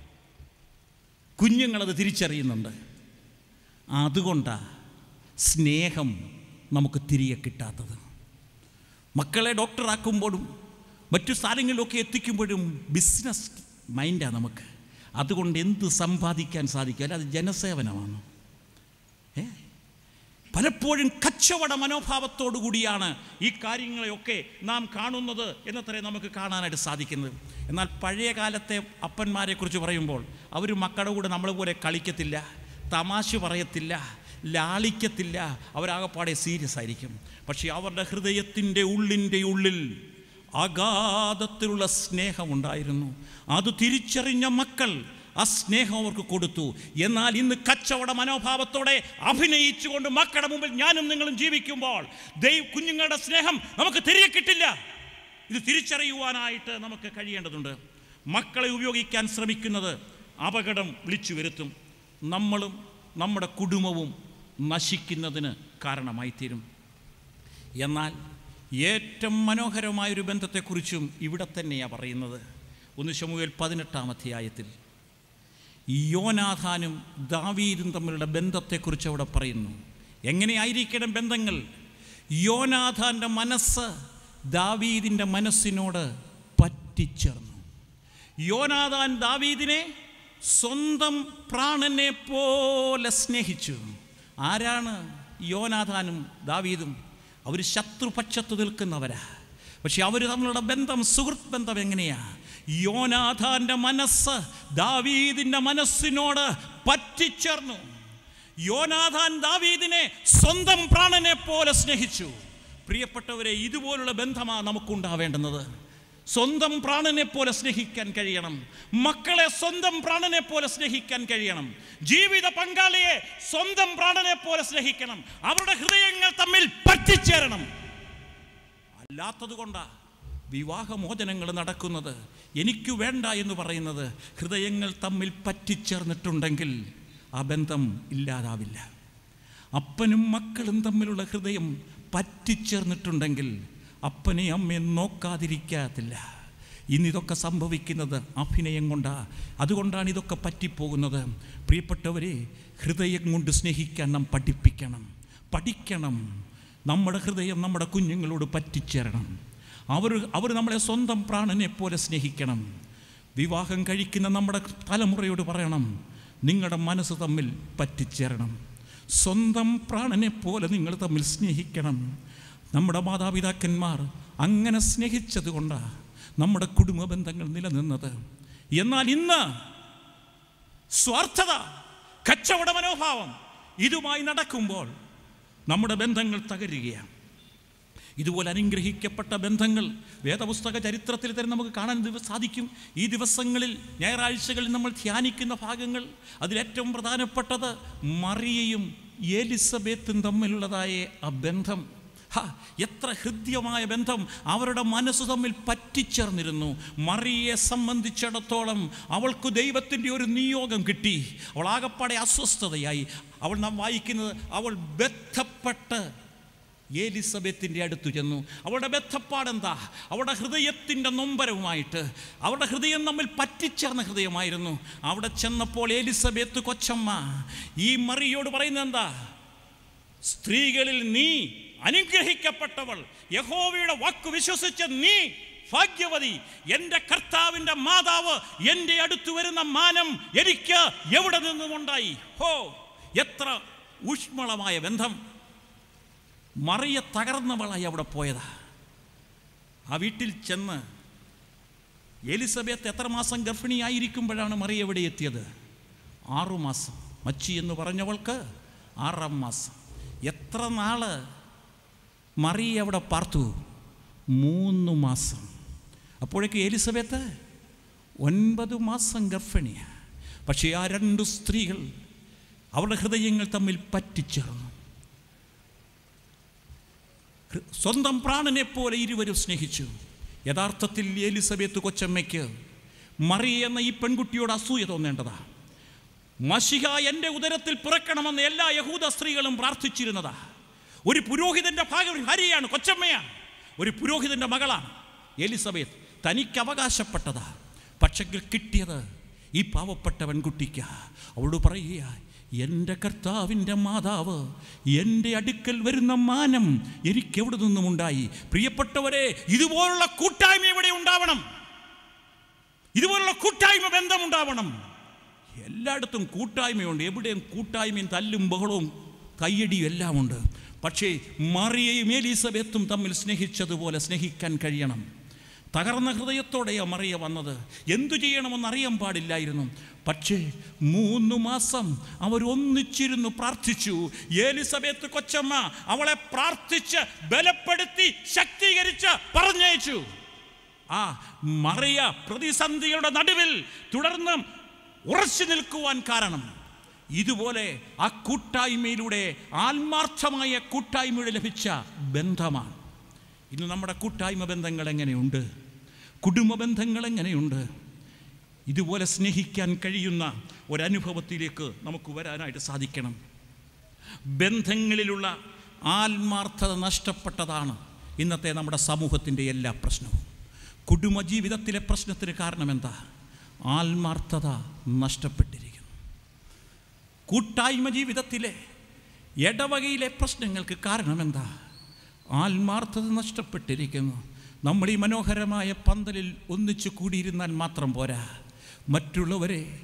കുഞ്ഞുങ്ങളത് തിരിച്ചറിയുന്നുണ്ട് അതുകൊണ്ടാണ് സ്നേഹം നമുക്ക് തിരികെ കിട്ടാത്തത് മക്കളെ ഡോക്ടറാക്കുമ്പോഴും മറ്റു സ്ഥലങ്ങളിലൊക്കെ എത്തിക്കുമ്പോഴും ബിസിനസ് മൈൻഡാണ് നമുക്ക് അതുകൊണ്ട് എന്ത് സമ്പാദിക്കാൻ സാധിക്കും അല്ല അത് ജനസേവനമാണ് ഏ പലപ്പോഴും കച്ചവട മനോഭാവത്തോടു കൂടിയാണ് ഈ കാര്യങ്ങളെയൊക്കെ നാം കാണുന്നത് എന്നത്രേ നമുക്ക് കാണാനായിട്ട് സാധിക്കുന്നത് എന്നാൽ പഴയ കാലത്തെ അപ്പന്മാരെക്കുറിച്ച് പറയുമ്പോൾ അവർ മക്കളുടെ കൂടെ നമ്മളെ പോലെ കളിക്കത്തില്ല തമാശ പറയത്തില്ല ലാളിക്കത്തില്ല അവരാകപ്പാടെ സീരിയസ് ആയിരിക്കും പക്ഷേ അവരുടെ ഹൃദയത്തിൻ്റെ ഉള്ളിൻ്റെ ഉള്ളിൽ അഗാധത്തിലുള്ള സ്നേഹമുണ്ടായിരുന്നു അത് തിരിച്ചറിഞ്ഞ മക്കൾ ആ സ്നേഹം അവർക്ക് കൊടുത്തു എന്നാൽ ഇന്ന് കച്ചവട മനോഭാവത്തോടെ അഭിനയിച്ചുകൊണ്ട് മക്കളുടെ മുമ്പിൽ ഞാനും നിങ്ങളും ജീവിക്കുമ്പോൾ ദൈവ കുഞ്ഞുങ്ങളുടെ സ്നേഹം നമുക്ക് തിരികെ കിട്ടില്ല ഇത് തിരിച്ചറിയുവാനായിട്ട് നമുക്ക് കഴിയേണ്ടതുണ്ട് മക്കളെ ഉപയോഗിക്കാൻ ശ്രമിക്കുന്നത് അപകടം വിളിച്ചു വരുത്തും നമ്മളും നമ്മുടെ കുടുംബവും നശിക്കുന്നതിന് കാരണമായിത്തീരും എന്നാൽ ഏറ്റവും മനോഹരമായൊരു ബന്ധത്തെക്കുറിച്ചും ഇവിടെ തന്നെയാണ് പറയുന്നത് ഒന്ന് ശമുവേൽ പതിനെട്ടാം അധ്യായത്തിൽ യോനാഥാനും ദാവീദും തമ്മിലുള്ള ബന്ധത്തെക്കുറിച്ച് അവിടെ പറയുന്നു എങ്ങനെയായിരിക്കണം ബന്ധങ്ങൾ യോനാഥാൻ്റെ മനസ്സ് ദാവീദിൻ്റെ മനസ്സിനോട് പറ്റിച്ചേർന്നു യോനാഥാൻ ദാവീദിനെ സ്വന്തം പ്രാണനെ പോലെ സ്നേഹിച്ചു ആരാണ് യോനാഥാനും ദാവീദും അവർ ശത്രുപക്ഷത്ത് നിൽക്കുന്നവരാ പക്ഷെ അവർ തമ്മിലുള്ള ബന്ധം സുഹൃത്ത് ബന്ധം എങ്ങനെയാ യോനാഥാന്റെ മനസ്സ് ദാവീദിന്റെ മനസ്സിനോട് പറ്റിച്ചേർന്നു യോനാഥാൻ ദാവീദിനെ സ്വന്തം പ്രാണനെ പോലെ സ്നേഹിച്ചു പ്രിയപ്പെട്ടവരെ ഇതുപോലുള്ള ബന്ധമാണ് നമുക്കുണ്ടാവേണ്ടുന്നത് സ്വന്തം പ്രാണനെ പോലെ സ്നേഹിക്കാൻ കഴിയണം മക്കളെ സ്വന്തം പ്രാണനെ പോലെ സ്നേഹിക്കാൻ കഴിയണം ജീവിത പങ്കാളിയെ സ്വന്തം പ്രാണനെ പോലെ സ്നേഹിക്കണം അവരുടെ ഹൃദയങ്ങൾ തമ്മിൽ പറ്റിച്ചേരണം അല്ലാത്തത് കൊണ്ടാ വിവാഹമോചനങ്ങൾ നടക്കുന്നത് എനിക്ക് വേണ്ട എന്ന് പറയുന്നത് ഹൃദയങ്ങൾ തമ്മിൽ പറ്റിച്ചേർന്നിട്ടുണ്ടെങ്കിൽ ആ ബന്ധം ഇല്ലാതാവില്ല അപ്പനും മക്കളും തമ്മിലുള്ള ഹൃദയം പറ്റിച്ചേർന്നിട്ടുണ്ടെങ്കിൽ അപ്പനെ അമ്മയും നോക്കാതിരിക്കത്തില്ല ഇന്നിതൊക്കെ സംഭവിക്കുന്നത് അഭിനയം കൊണ്ടാ അതുകൊണ്ടാണ് ഇതൊക്കെ പറ്റിപ്പോകുന്നത് പ്രിയപ്പെട്ടവരെ ഹൃദയം കൊണ്ട് സ്നേഹിക്കാൻ നാം പഠിപ്പിക്കണം പഠിക്കണം നമ്മുടെ ഹൃദയം നമ്മുടെ കുഞ്ഞുങ്ങളോട് പറ്റിച്ചേരണം അവർ അവർ നമ്മളെ സ്വന്തം പ്രാണനെ പോലെ സ്നേഹിക്കണം വിവാഹം കഴിക്കുന്ന നമ്മുടെ തലമുറയോട് പറയണം നിങ്ങളുടെ മനസ്സ് തമ്മിൽ പറ്റിച്ചേരണം സ്വന്തം പ്രാണനെ പോലെ നിങ്ങൾ തമ്മിൽ സ്നേഹിക്കണം നമ്മുടെ മാതാപിതാക്കന്മാർ അങ്ങനെ സ്നേഹിച്ചത് കൊണ്ടാണ് നമ്മുടെ കുടുംബ ബന്ധങ്ങൾ നിലനിന്നത് എന്നാൽ ഇന്ന് സ്വാർത്ഥത കച്ചവട മനോഭാവം ഇതുമായി നടക്കുമ്പോൾ നമ്മുടെ ബന്ധങ്ങൾ തകരുകയാണ് ഇതുപോലെ അനുഗ്രഹിക്കപ്പെട്ട ബന്ധങ്ങൾ വേദപുസ്തക ചരിത്രത്തിൽ തന്നെ നമുക്ക് കാണാൻ ദിവ- സാധിക്കും ഈ ദിവസങ്ങളിൽ ഞായറാഴ്ചകളിൽ നമ്മൾ ധ്യാനിക്കുന്ന ഭാഗങ്ങൾ അതിലേറ്റവും പ്രധാനപ്പെട്ടത് മറിയയും എലിസബത്തും തമ്മിലുള്ളതായ ആ ബന്ധം ഹാ എത്ര ഹൃദ്യമായ ബന്ധം അവരുടെ മനസ്സ് തമ്മിൽ പറ്റിച്ചേർന്നിരുന്നു മറിയെ സംബന്ധിച്ചിടത്തോളം അവൾക്ക് ദൈവത്തിൻ്റെ ഒരു നിയോഗം കിട്ടി അവൾ ആകപ്പാടെ അസ്വസ്ഥതയായി അവൾ നാം വായിക്കുന്നത് അവൾ ബന്ധപ്പെട്ട് എലിസബത്തിൻ്റെ അടുത്ത് ചെന്നു അവളുടെ ബന്ധപ്പാടെന്താ അവളുടെ ഹൃദയത്തിൻ്റെ നൊമ്പരവുമായിട്ട് അവളുടെ ഹൃദയം തമ്മിൽ പറ്റിച്ചേർന്ന ഹൃദയമായിരുന്നു അവിടെ ചെന്നപ്പോൾ എലിസബത്ത് കൊച്ചമ്മ ഈ മറിയോട് പറയുന്നത് എന്താ സ്ത്രീകളിൽ നീ അനുഗ്രഹിക്കപ്പെട്ടവൾ യഹോവയുടെ വാക്ക് വിശ്വസിച്ച നീ ഭാഗ്യവതി എൻ്റെ കർത്താവിൻ്റെ മാതാവ് എൻ്റെ അടുത്ത് വരുന്ന മാനം എനിക്ക് എവിടെ നിന്നുമുണ്ടായി ഹോ എത്ര ഊഷ്മളമായ ബന്ധം മറിയ തകർന്നവളായി അവിടെ പോയതാ ആ വീട്ടിൽ ചെന്ന് എലിസബത്ത് എത്ര മാസം ഗർഭിണിയായിരിക്കുമ്പോഴാണ് മറിയ എവിടെ എത്തിയത് ആറുമാസം മച്ചി എന്ന് പറഞ്ഞവൾക്ക് ആറാം മാസം എത്ര നാള് മറിയ അവിടെ പാർത്തു മൂന്ന് മാസം അപ്പോഴേക്ക് എലിസബത്ത് ഒൻപത് മാസം ഗർഭിണിയാണ് പക്ഷേ ആ രണ്ട് സ്ത്രീകൾ അവരുടെ ഹൃദയങ്ങൾ തമ്മിൽ പറ്റിച്ചേർന്നു ഹൃ- സ്വന്തം പ്രാണനെ പോലെ ഇരുവരും സ്നേഹിച്ചു യഥാർത്ഥത്തിൽ എലിസബത്ത് കൊച്ചമ്മയ്ക്ക് മറി എന്ന ഈ പെൺകുട്ടിയോട് അസൂയ തോന്നേണ്ടതാ മഷിഹ എൻ്റെ ഉദരത്തിൽ പിറക്കണമെന്ന് എല്ലാ യഹൂദ സ്ത്രീകളും പ്രാർത്ഥിച്ചിരുന്നതാ ഒരു പുരോഹിതന്റെ ഭാഗം ഹരിയാണ് കൊച്ചമ്മയാണ് ഒരു പുരോഹിതന്റെ മകളാണ് എലിസബത്ത് തനിക്ക് അവകാശപ്പെട്ടതാ പക്ഷെങ്കിൽ കിട്ടിയത് ഈ പാവപ്പെട്ട പെൺകുട്ടിക്ക് അവളോട് പറയുക എൻ്റെ കർത്താവിൻ്റെ മാതാവ് എൻ്റെ അടുക്കൽ വരുന്ന മാനം എനിക്ക് എവിടെ നിന്നും ഉണ്ടായി പ്രിയപ്പെട്ടവരെ ഇതുപോലുള്ള കൂട്ടായ്മ ഇവിടെ ഉണ്ടാവണം ഇതുപോലുള്ള കൂട്ടായ്മ ബന്ധമുണ്ടാവണം എല്ലായിടത്തും കൂട്ടായ്മയുണ്ട് എവിടെയും കൂട്ടായ്മയും തല്ലും ബഹളവും കയ്യടിയും എല്ലാം ഉണ്ട് പക്ഷേ മറിയയും എലിസബത്തും തമ്മിൽ സ്നേഹിച്ചതുപോലെ സ്നേഹിക്കാൻ കഴിയണം തകർന്ന ഹൃദയത്തോടെയാണ് മറിയ വന്നത് എന്തു ചെയ്യണമെന്ന് അറിയാൻ പാടില്ലായിരുന്നു പക്ഷേ മൂന്ന് മാസം അവർ ഒന്നിച്ചിരുന്നു പ്രാർത്ഥിച്ചു എലിസബത്ത് കൊച്ചമ്മ അവളെ പ്രാർത്ഥിച്ച് ബലപ്പെടുത്തി ശക്തീകരിച്ച് പറഞ്ഞയച്ചു ആ മറിയ പ്രതിസന്ധിയുടെ നടുവിൽ തുടർന്ന് ഉറച്ചു നിൽക്കുവാൻ കാരണം ഇതുപോലെ ആ കൂട്ടായ്മയിലൂടെ ആത്മാർത്ഥമായ കൂട്ടായ്മയുടെ ലഭിച്ച ബന്ധമാണ് ഇന്ന് നമ്മുടെ കൂട്ടായ്മ ബന്ധങ്ങൾ എങ്ങനെയുണ്ട് കുടുംബ ബന്ധങ്ങൾ എങ്ങനെയുണ്ട് ഇതുപോലെ സ്നേഹിക്കാൻ കഴിയുന്ന ഒരനുഭവത്തിലേക്ക് നമുക്ക് വരാനായിട്ട് സാധിക്കണം ബന്ധങ്ങളിലുള്ള ആത്മാർത്ഥത നഷ്ടപ്പെട്ടതാണ് ഇന്നത്തെ നമ്മുടെ സമൂഹത്തിൻ്റെ എല്ലാ പ്രശ്നവും കുടുംബജീവിതത്തിലെ പ്രശ്നത്തിന് കാരണം എന്താ ആത്മാർത്ഥത നഷ്ടപ്പെട്ടിരിക്കുന്നു കൂട്ടായ്മ ജീവിതത്തിലെ ഇടവകയിലെ പ്രശ്നങ്ങൾക്ക് കാരണം എന്താ ആത്മാർത്ഥത നഷ്ടപ്പെട്ടിരിക്കുന്നു നമ്മൾ ഈ മനോഹരമായ പന്തലിൽ ഒന്നിച്ചു കൂടിയിരുന്നാൽ മാത്രം പോരാ മറ്റുള്ളവരെ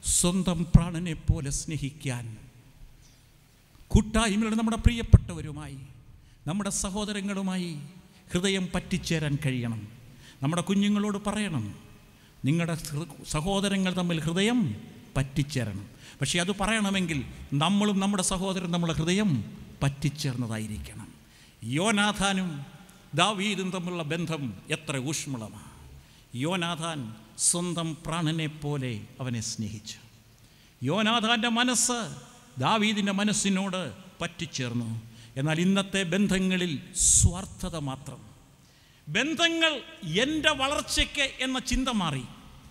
സ്വന്തം പ്രാണനെ പോലെ സ്നേഹിക്കാൻ കൂട്ടായ്മയുടെ നമ്മുടെ പ്രിയപ്പെട്ടവരുമായി നമ്മുടെ സഹോദരങ്ങളുമായി ഹൃദയം പറ്റിച്ചേരാൻ കഴിയണം നമ്മുടെ കുഞ്ഞുങ്ങളോട് പറയണം നിങ്ങളുടെ ഹൃ- സഹോദരങ്ങൾ തമ്മിൽ ഹൃദയം പറ്റിച്ചേരണം പക്ഷേ അത് പറയണമെങ്കിൽ നമ്മളും നമ്മുടെ സഹോദരൻ നമ്മുടെ ഹൃദയം പറ്റിച്ചേർന്നതായിരിക്കണം യോനാഥാനും ദാവീദും തമ്മിലുള്ള ബന്ധം എത്ര ഊഷ്മളമാണ് യോനാഥാൻ സ്വന്തം പ്രാണനെ പോലെ അവനെ സ്നേഹിച്ചു യോനാഥാൻ്റെ മനസ്സ് ദാവീദിൻ്റെ മനസ്സിനോട് പറ്റിച്ചേർന്നു എന്നാൽ ഇന്നത്തെ ബന്ധങ്ങളിൽ സ്വാർത്ഥത മാത്രം ബന്ധങ്ങൾ എൻ്റെ വളർച്ചയ്ക്ക് എന്ന ചിന്ത മാറി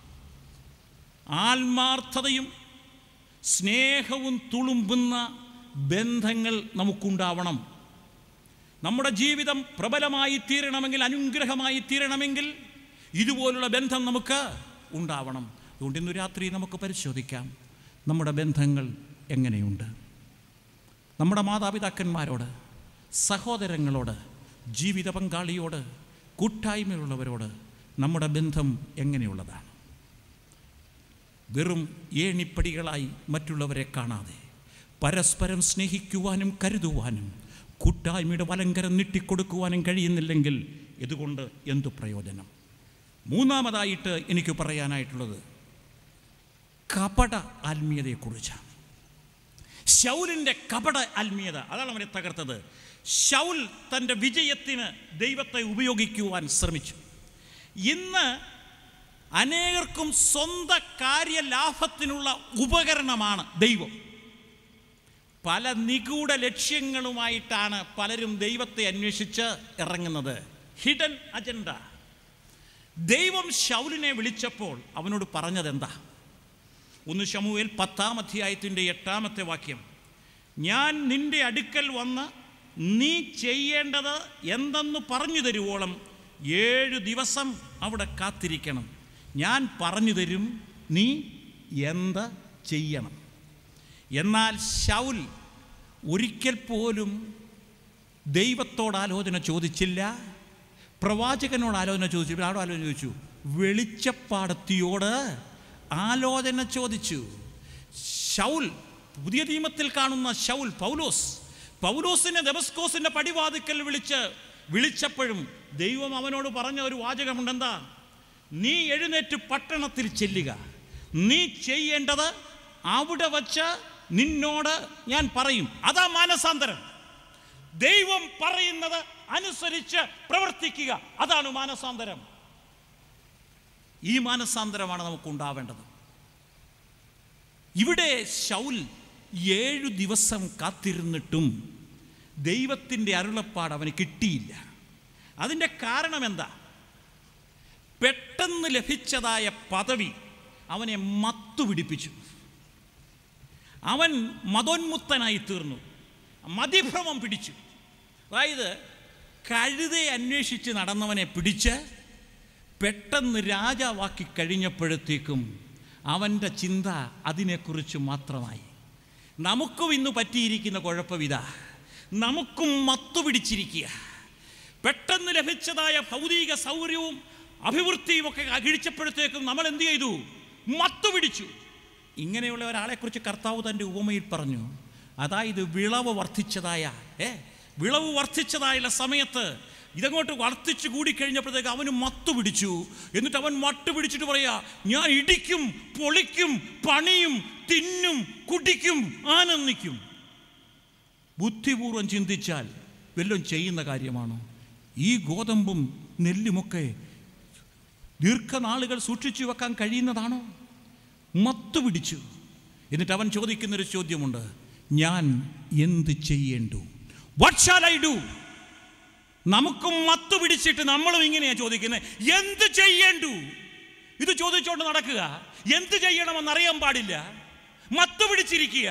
ആത്മാർത്ഥതയും സ്നേഹവും തുളുമ്പുന്ന ബന്ധങ്ങൾ നമുക്കുണ്ടാവണം നമ്മുടെ ജീവിതം പ്രബലമായി തീരണമെങ്കിൽ അനുഗ്രഹമായി തീരണമെങ്കിൽ ഇതുപോലുള്ള ബന്ധം നമുക്ക് ഉണ്ടാവണം അതുകൊണ്ട് ഇന്ന് രാത്രി നമുക്ക് പരിശോധിക്കാം നമ്മുടെ ബന്ധങ്ങൾ എങ്ങനെയുണ്ട് നമ്മുടെ മാതാപിതാക്കന്മാരോട് സഹോദരങ്ങളോട് ജീവിത പങ്കാളിയോട് കൂട്ടായ്മയുള്ളവരോട് നമ്മുടെ ബന്ധം എങ്ങനെയുള്ളതാണ് വെറും ഏണിപ്പടികളായി മറ്റുള്ളവരെ കാണാതെ പരസ്പരം സ്നേഹിക്കുവാനും കരുതുവാനും കൂട്ടായ്മയുടെ വലങ്കരം നീട്ടിക്കൊടുക്കുവാനും കഴിയുന്നില്ലെങ്കിൽ ഇതുകൊണ്ട് എന്തു പ്രയോജനം മൂന്നാമതായിട്ട് എനിക്ക് പറയാനായിട്ടുള്ളത് കപട ആത്മീയതയെക്കുറിച്ചാണ് ശൗലിൻ്റെ കപട ആത്മീയത അതാണ് അവനെ തകർത്തത് ശൗൽ തൻ്റെ വിജയത്തിന് ദൈവത്തെ ഉപയോഗിക്കുവാൻ ശ്രമിച്ചു ഇന്ന് അനേകർക്കും സ്വന്ത കാര്യലാഭത്തിനുള്ള ഉപകരണമാണ് ദൈവം പല നിഗൂഢ ലക്ഷ്യങ്ങളുമായിട്ടാണ് പലരും ദൈവത്തെ അന്വേഷിച്ച് ഇറങ്ങുന്നത് ഹിഡൻ അജണ്ട ദൈവം ശൗലിനെ വിളിച്ചപ്പോൾ അവനോട് പറഞ്ഞതെന്താ ഒന്ന് ശമുവേൽ പത്താം അധ്യായത്തിൻ്റെ എട്ടാമത്തെ വാക്യം ഞാൻ നിന്റെ അടുക്കൽ വന്ന് നീ ചെയ്യേണ്ടത് എന്തെന്ന് പറഞ്ഞു തരുവോളം ഏഴ് ദിവസം അവിടെ കാത്തിരിക്കണം ഞാൻ പറഞ്ഞു തരും നീ എന്ത് ചെയ്യണം എന്നാൽ ശൗൽ ഒരിക്കൽ പോലും ദൈവത്തോട് ആലോചന ചോദിച്ചില്ല പ്രവാചകനോട് ആലോചന ചോദിച്ചു ആരോട് ആലോചന ചോദിച്ചു വെളിച്ചപ്പാടത്തിയോട് ആലോചന ചോദിച്ചു ശൗൽ പുതിയ നിയമത്തിൽ കാണുന്ന ശൗൽ പൗലോസ് പൗലോസിനെ ദമസ്കോസിന്റെ പടിവാതിക്കൽ വിളിച്ച് വിളിച്ചപ്പോഴും ദൈവം അവനോട് പറഞ്ഞ ഒരു വാചകമുണ്ടെന്താ നീ എഴുന്നേറ്റ് പട്ടണത്തിൽ ചെല്ലുക നീ ചെയ്യേണ്ടത് അവിടെ വച്ച് നിന്നോട് ഞാൻ പറയും അതാ മാനസാന്തരം ദൈവം പറയുന്നത് അനുസരിച്ച് പ്രവർത്തിക്കുക അതാണ് മാനസാന്തരം ഈ മാനസാന്തരമാണ് നമുക്ക് ഉണ്ടാവേണ്ടത് ഇവിടെ ശൗൽ ഏഴു ദിവസം കാത്തിരുന്നിട്ടും ദൈവത്തിൻ്റെ അരുളപ്പാട് അവന് കിട്ടിയില്ല അതിൻ്റെ കാരണം എന്താ പെട്ടെന്ന് ലഭിച്ചതായ പദവി അവനെ മത്തു പിടിപ്പിച്ചു അവൻ മതോന്മുക്തനായി തീർന്നു മതിഭ്രമം പിടിച്ചു അതായത് കഴുതെ അന്വേഷിച്ച് നടന്നവനെ പിടിച്ച് പെട്ടെന്ന് രാജാവാക്കി കഴിഞ്ഞപ്പോഴത്തേക്കും അവൻ്റെ ചിന്ത അതിനെക്കുറിച്ച് മാത്രമായി നമുക്കും ഇന്ന് പറ്റിയിരിക്കുന്ന കുഴപ്പമിതാ നമുക്കും മത്തു പിടിച്ചിരിക്കുക പെട്ടെന്ന് ലഭിച്ചതായ ഭൗതിക സൗകര്യവും അഭിവൃദ്ധിയും ഒക്കെ അകിഴിച്ചപ്പോഴത്തേക്കും നമ്മൾ എന്ത് ചെയ്തു മത്തു പിടിച്ചു ഇങ്ങനെയുള്ള ഒരാളെക്കുറിച്ച് കർത്താവ് തൻ്റെ ഉപമയിൽ പറഞ്ഞു അതായത് വിളവ് വർദ്ധിച്ചതായ ഏ വിളവ് വർദ്ധിച്ചതായുള്ള സമയത്ത് ഇതങ്ങോട്ട് വർദ്ധിച്ചു കൂടിക്കഴിഞ്ഞപ്പോഴത്തേക്ക് അവന് മത്തു പിടിച്ചു എന്നിട്ട് അവൻ മട്ട് പിടിച്ചിട്ട് പറയാ ഞാൻ ഇടിക്കും പൊളിക്കും പണിയും തിന്നും കുടിക്കും ആനന്ദിക്കും ബുദ്ധിപൂർവം ചിന്തിച്ചാൽ വല്ലതും ചെയ്യുന്ന കാര്യമാണോ ഈ ഗോതമ്പും നെല്ലുമൊക്കെ ദീർഘനാളുകൾ സൂക്ഷിച്ചു വെക്കാൻ കഴിയുന്നതാണോ മത്തു പിടിച്ചു എന്നിട്ട് അവൻ ചോദിക്കുന്നൊരു ചോദ്യമുണ്ട് ഞാൻ എന്ത് ചെയ്യേണ്ടു വാട്ട് ഷാൽ ഐ ഡു നമുക്കും മത്തു പിടിച്ചിട്ട് നമ്മളും ഇങ്ങനെയാ ചോദിക്കുന്നത് എന്ത് ചെയ്യേണ്ടു ഇത് ചോദിച്ചുകൊണ്ട് നടക്കുക എന്ത് ചെയ്യണമെന്ന് അറിയാൻ പാടില്ല മത്തു പിടിച്ചിരിക്കുക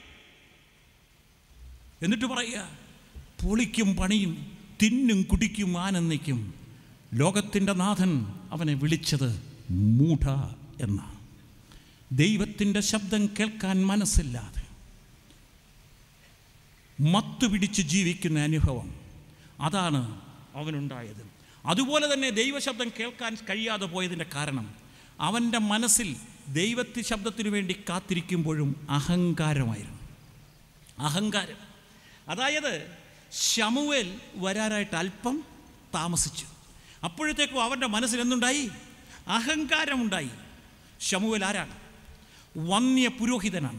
എന്നിട്ട് പറയുക പൊളിക്കും പണിയും തിന്നും കുടിക്കും ആനന്ദിക്കും ലോകത്തിൻ്റെ നാഥൻ അവനെ വിളിച്ചത് മൂഢ എന്ന ദൈവത്തിൻ്റെ ശബ്ദം കേൾക്കാൻ മനസ്സില്ലാതെ മത്തു പിടിച്ച് ജീവിക്കുന്ന അനുഭവം അതാണ് അവനുണ്ടായത് അതുപോലെ തന്നെ ദൈവശബ്ദം കേൾക്കാൻ കഴിയാതെ പോയതിൻ്റെ കാരണം അവൻ്റെ മനസ്സിൽ ദൈവത്തി ശബ്ദത്തിനു വേണ്ടി കാത്തിരിക്കുമ്പോഴും അഹങ്കാരമായിരുന്നു അഹങ്കാരം അതായത് ശമുവേൽ വരാനായിട്ട് അല്പം താമസിച്ചു അപ്പോഴത്തേക്കും അവൻ്റെ മനസ്സിൽ എന്തുണ്ടായി അഹങ്കാരമുണ്ടായി ശമുവേൽ ആരാണ് വന്യ പുരോഹിതനാണ്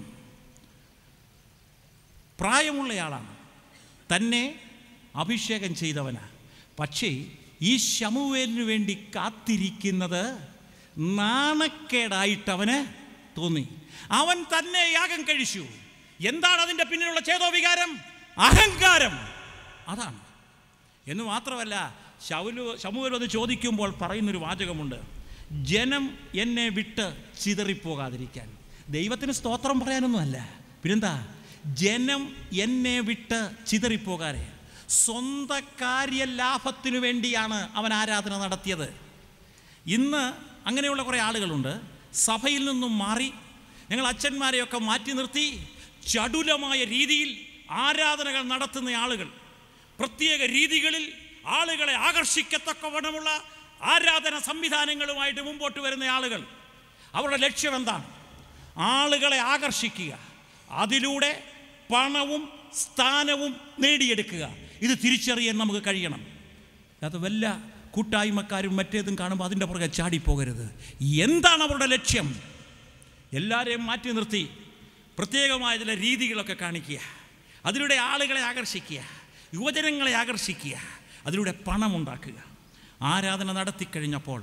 പ്രായമുള്ളയാളാണ് തന്നെ അഭിഷേകം ചെയ്തവനാണ് പക്ഷേ ഈ ശമുവേലിന് വേണ്ടി കാത്തിരിക്കുന്നത് നാണക്കേടായിട്ട് അവന് തോന്നി അവൻ തന്നെ യാഗം കഴിച്ചു എന്താണ് അതിൻ്റെ പിന്നിലുള്ള ചേതോവികാരം അഹങ്കാരം അതാണ് എന്ന് മാത്രമല്ല ശൗലു ശമുവൽ അത് ചോദിക്കുമ്പോൾ പറയുന്നൊരു വാചകമുണ്ട് ജനം എന്നെ വിട്ട് ചിതറിപ്പോകാതിരിക്കാൻ ദൈവത്തിന് സ്തോത്രം പറയാനൊന്നുമല്ല പിന്നെന്താ ജനം എന്നെ വിട്ട് ചിതറിപ്പോകാതെ സ്വന്ത കാര്യലാഭത്തിനു വേണ്ടിയാണ് അവൻ ആരാധന നടത്തിയത് ഇന്ന് അങ്ങനെയുള്ള കുറേ ആളുകളുണ്ട് സഭയിൽ നിന്നും മാറി ഞങ്ങൾ അച്ഛന്മാരെയൊക്കെ മാറ്റി നിർത്തി ചടുലമായ രീതിയിൽ ആരാധനകൾ നടത്തുന്ന ആളുകൾ പ്രത്യേക രീതികളിൽ ആളുകളെ ആകർഷിക്കത്തക്കവണ്ണമുള്ള ആരാധന സംവിധാനങ്ങളുമായിട്ട് മുമ്പോട്ട് വരുന്ന ആളുകൾ അവരുടെ ലക്ഷ്യം എന്താണ് ആളുകളെ ആകർഷിക്കുക അതിലൂടെ പണവും സ്ഥാനവും നേടിയെടുക്കുക ഇത് തിരിച്ചറിയാൻ നമുക്ക് കഴിയണം അത് വല്ല കൂട്ടായ്മക്കാരും മറ്റേതും കാണുമ്പോൾ അതിൻ്റെ പുറകെ ചാടിപ്പോകരുത് എന്താണ് അവരുടെ ലക്ഷ്യം എല്ലാവരെയും മാറ്റി നിർത്തി പ്രത്യേകമായ ചില രീതികളൊക്കെ കാണിക്കുക അതിലൂടെ ആളുകളെ ആകർഷിക്കുക യുവജനങ്ങളെ ആകർഷിക്കുക അതിലൂടെ പണമുണ്ടാക്കുക ആരാധന നടത്തിക്കഴിഞ്ഞപ്പോൾ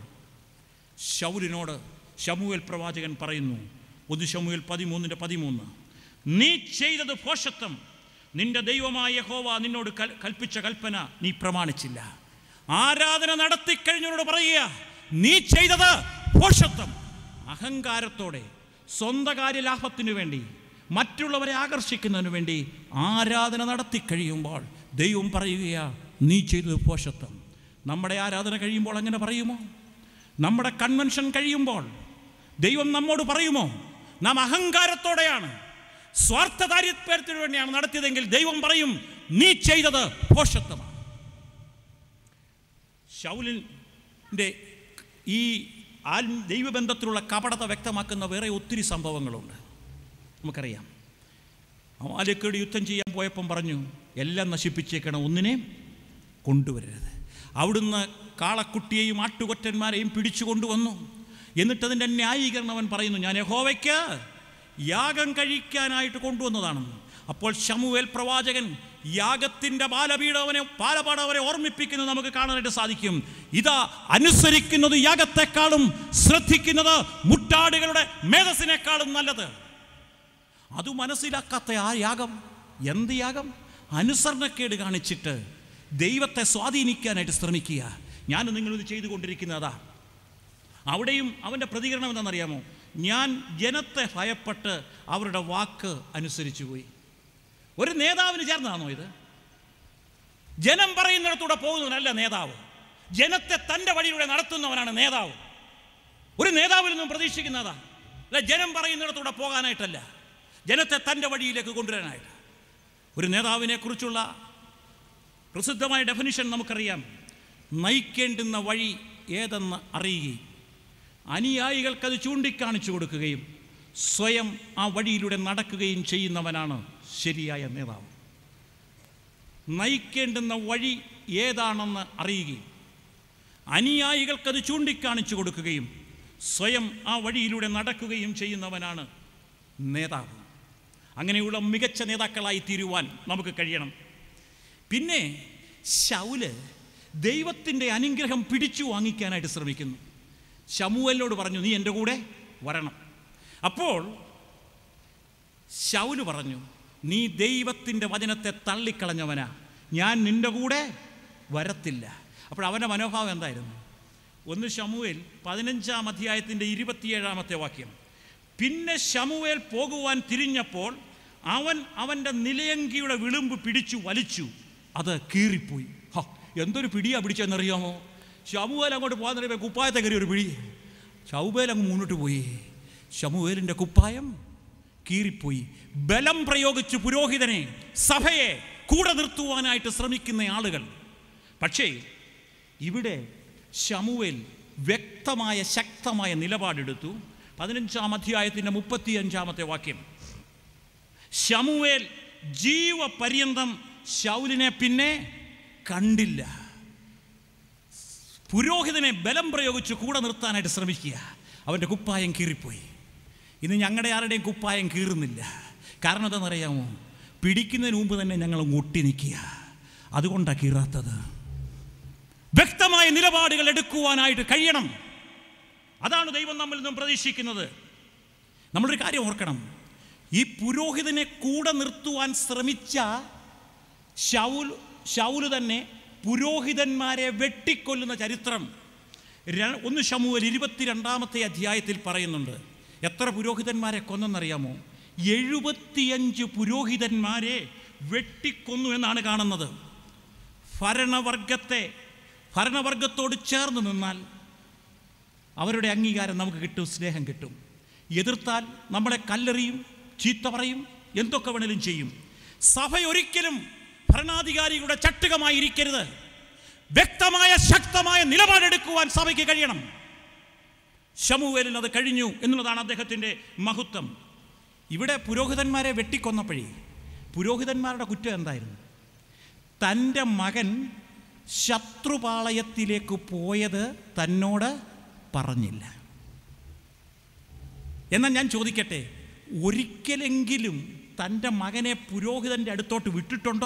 ശൗലിനോട് ശമുവേൽ പ്രവാചകൻ പറയുന്നു ഒന്ന് ശമുവേൽ പതിമൂന്നിൻ്റെ പതിമൂന്ന് നീ ചെയ്തത് ഭോഷത്വം നിന്റെ ദൈവമായ യഹോവ നിന്നോട് കൽ- കൽപ്പിച്ച കൽപ്പന നീ പ്രമാണിച്ചില്ല ആരാധന നടത്തിക്കഴിഞ്ഞവരോട് പറയുക നീ ചെയ്തത് ഭോഷത്വം അഹങ്കാരത്തോടെ സ്വന്ത കാര്യലാഭത്തിനു വേണ്ടി മറ്റുള്ളവരെ ആകർഷിക്കുന്നതിന് വേണ്ടി ആരാധന നടത്തിക്കഴിയുമ്പോൾ ദൈവം പറയുകയാ നീ ചെയ്തത് ഭോഷത്വം നമ്മുടെ ആരാധന കഴിയുമ്പോൾ അങ്ങനെ പറയുമോ നമ്മുടെ കൺവെൻഷൻ കഴിയുമ്പോൾ ദൈവം നമ്മോട് പറയുമോ നാം അഹങ്കാരത്തോടെയാണ് സ്വാർത്ഥ താല്പര്യത്തിനു വേണ്ടിയാണ് നടത്തിയതെങ്കിൽ ദൈവം പറയും നീ ചെയ്തത് ഭോഷത്വമാണ് ശൗലിൻ്റെ ഈ ആൽ ദൈവബന്ധത്തിലുള്ള കപടത വ്യക്തമാക്കുന്ന വേറെ ഒത്തിരി സംഭവങ്ങളുണ്ട് നമുക്കറിയാം അമാലക്കോട് യുദ്ധം ചെയ്യാൻ പോയപ്പം പറഞ്ഞു എല്ലാം നശിപ്പിച്ചേക്കണം ഒന്നിനെ കൊണ്ടുവരരുത് അവിടുന്ന് കാളക്കുട്ടിയെയും ആട്ടുകൊറ്റന്മാരെയും പിടിച്ചു കൊണ്ടുവന്നു എന്നിട്ടതിൻ്റെ ന്യായീകരണം അവൻ പറയുന്നു ഞാൻ യഹോവയ്ക്ക് യാഗം കഴിക്കാനായിട്ട് കൊണ്ടുവന്നതാണെന്ന് അപ്പോൾ ശമുവേൽ പ്രവാചകൻ യാഗത്തിൻ്റെ ബാലപീഠം അവനെ പാലപാടം അവരെ ഓർമ്മിപ്പിക്കുന്നത് നമുക്ക് കാണാനായിട്ട് സാധിക്കും ഇതാ അനുസരിക്കുന്നത് യാഗത്തെക്കാളും ശ്രദ്ധിക്കുന്നത് മുട്ടാടുകളുടെ മേധസ്സിനേക്കാളും നല്ലത് അത് മനസ്സിലാക്കാത്ത ആ യാഗം എന്ത് യാഗം അനുസരണക്കേട് കാണിച്ചിട്ട് ദൈവത്തെ സ്വാധീനിക്കാനായിട്ട് ശ്രമിക്കുക ഞാൻ നിങ്ങളിത് ചെയ്തുകൊണ്ടിരിക്കുന്നതാ അവിടെയും അവൻ്റെ പ്രതികരണം എന്താണെന്നറിയാമോ ഞാൻ ജനത്തെ ഭയപ്പെട്ട് അവരുടെ വാക്ക് അനുസരിച്ചു പോയി ഒരു നേതാവിന് ചേർന്നതാണോ ഇത് ജനം പറയുന്നിടത്തൂടെ പോകുന്നവനല്ല നേതാവ് ജനത്തെ തൻ്റെ വഴിയിലൂടെ നടത്തുന്നവനാണ് നേതാവ് ഒരു നേതാവിൽ നിന്നും പ്രതീക്ഷിക്കുന്നതാ അല്ല ജനം പറയുന്നിടത്തൂടെ പോകാനായിട്ടല്ല ജനത്തെ തൻ്റെ വഴിയിലേക്ക് കൊണ്ടുവരാനായിട്ട് ഒരു നേതാവിനെ കുറിച്ചുള്ള പ്രസിദ്ധമായ ഡെഫിനിഷൻ നമുക്കറിയാം നയിക്കേണ്ടുന്ന വഴി ഏതെന്ന് അറിയുകയും അനുയായികൾക്കത് ചൂണ്ടിക്കാണിച്ചു കൊടുക്കുകയും സ്വയം ആ വഴിയിലൂടെ നടക്കുകയും ചെയ്യുന്നവനാണ് ശരിയായ നേതാവ് നയിക്കേണ്ടുന്ന വഴി ഏതാണെന്ന് അറിയുകയും അനുയായികൾക്കത് ചൂണ്ടിക്കാണിച്ചു കൊടുക്കുകയും സ്വയം ആ വഴിയിലൂടെ നടക്കുകയും ചെയ്യുന്നവനാണ് നേതാവ് അങ്ങനെയുള്ള മികച്ച നേതാക്കളായി തീരുവാൻ നമുക്ക് കഴിയണം പിന്നെ ശൗല് ദൈവത്തിൻ്റെ അനുഗ്രഹം പിടിച്ചു വാങ്ങിക്കാനായിട്ട് ശ്രമിക്കുന്നു ശമുവലിനോട് പറഞ്ഞു നീ എൻ്റെ കൂടെ വരണം അപ്പോൾ ശൗല് പറഞ്ഞു നീ ദൈവത്തിൻ്റെ വചനത്തെ തള്ളിക്കളഞ്ഞവനാ ഞാൻ നിൻ്റെ കൂടെ വരത്തില്ല അപ്പോൾ അവൻ്റെ മനോഭാവം എന്തായിരുന്നു ഒന്ന് ശമുവേൽ പതിനഞ്ചാം അധ്യായത്തിൻ്റെ ഇരുപത്തിയേഴാമത്തെ വാക്യം പിന്നെ ശമുവേൽ പോകുവാൻ തിരിഞ്ഞപ്പോൾ അവൻ അവൻ്റെ നിലയങ്കിയുടെ വിളുമ്പ് പിടിച്ചു വലിച്ചു അത് കീറിപ്പോയി ഹ എന്തൊരു പിടിയാ പിടിച്ചെന്നറിയാമോ ശമുവേൽ അങ്ങോട്ട് പോകാൻ പറയുമ്പോൾ കുപ്പായത്തെ കയറി ഒരു പിടി ശൗബേൽ അങ്ങ് മുന്നോട്ട് പോയി ശമുവേലിൻ്റെ കുപ്പായം കീറിപ്പോയി ബലം പ്രയോഗിച്ച് പുരോഹിതനെ സഭയെ കൂടെ നിർത്തുവാനായിട്ട് ശ്രമിക്കുന്ന ആളുകൾ പക്ഷേ ഇവിടെ ശമുവേൽ വ്യക്തമായ ശക്തമായ നിലപാടെടുത്തു പതിനഞ്ചാം അധ്യായത്തിൻ്റെ മുപ്പത്തിയഞ്ചാമത്തെ വാക്യം ശമുവേൽ ജീവപര്യന്തം ശൗലിനെ പിന്നെ കണ്ടില്ല പുരോഹിതനെ ബലം പ്രയോഗിച്ച് കൂടെ നിർത്താനായിട്ട് ശ്രമിക്കുക അവൻ്റെ കുപ്പായം കീറിപ്പോയി ഇന്ന് ഞങ്ങളുടെ ആരുടെയും കുപ്പായം കീറുന്നില്ല കാരണം എന്താണെന്നറിയാമോ പിടിക്കുന്നതിന് മുമ്പ് തന്നെ ഞങ്ങൾ ഒട്ടി നിൽക്കുക അതുകൊണ്ടാണ് കീറാത്തത് വ്യക്തമായ നിലപാടുകൾ എടുക്കുവാനായിട്ട് കഴിയണം അതാണ് ദൈവം നമ്മിൽ നിന്നും പ്രതീക്ഷിക്കുന്നത് നമ്മളൊരു കാര്യം ഓർക്കണം ഈ പുരോഹിതനെ കൂടെ നിർത്തുവാൻ ശ്രമിച്ച ഷൗൽ ഷൗല് തന്നെ പുരോഹിതന്മാരെ വെട്ടിക്കൊല്ലുന്ന ചരിത്രം ര- ഒന്ന് ഷമുവൽ ഇരുപത്തിരണ്ടാമത്തെ അധ്യായത്തിൽ പറയുന്നുണ്ട് എത്ര പുരോഹിതന്മാരെ കൊന്നെന്നറിയാമോ എഴുപത്തിയഞ്ച് പുരോഹിതന്മാരെ വെട്ടിക്കൊന്നു എന്നാണ് കാണുന്നത് ഭരണവർഗത്തെ ഭരണവർഗത്തോട് ചേർന്ന് നിന്നാൽ അവരുടെ അംഗീകാരം നമുക്ക് കിട്ടും സ്നേഹം കിട്ടും എതിർത്താൽ നമ്മളെ കല്ലെറിയും ചീത്ത പറയും എന്തൊക്കെ വേണേലും ചെയ്യും സഭ ഒരിക്കലും ഭരണാധികാരികളുടെ ചട്ടുകമായിരിക്കരുത് വ്യക്തമായ ശക്തമായ നിലപാടെടുക്കുവാൻ സഭയ്ക്ക് കഴിയണം ശമുവേലിന് അത് കഴിഞ്ഞു എന്നുള്ളതാണ് അദ്ദേഹത്തിൻ്റെ മഹത്വം ഇവിടെ പുരോഹിതന്മാരെ വെട്ടിക്കൊന്നപ്പോഴേ പുരോഹിതന്മാരുടെ കുറ്റം എന്തായിരുന്നു തൻ്റെ മകൻ ശത്രുപാളയത്തിലേക്ക് പോയത് തന്നോട് പറഞ്ഞില്ല എന്നാൽ ഞാൻ ചോദിക്കട്ടെ ഒരിക്കലെങ്കിലും തൻ്റെ മകനെ പുരോഹിതൻ്റെ അടുത്തോട്ട് വിട്ടിട്ടുണ്ടോ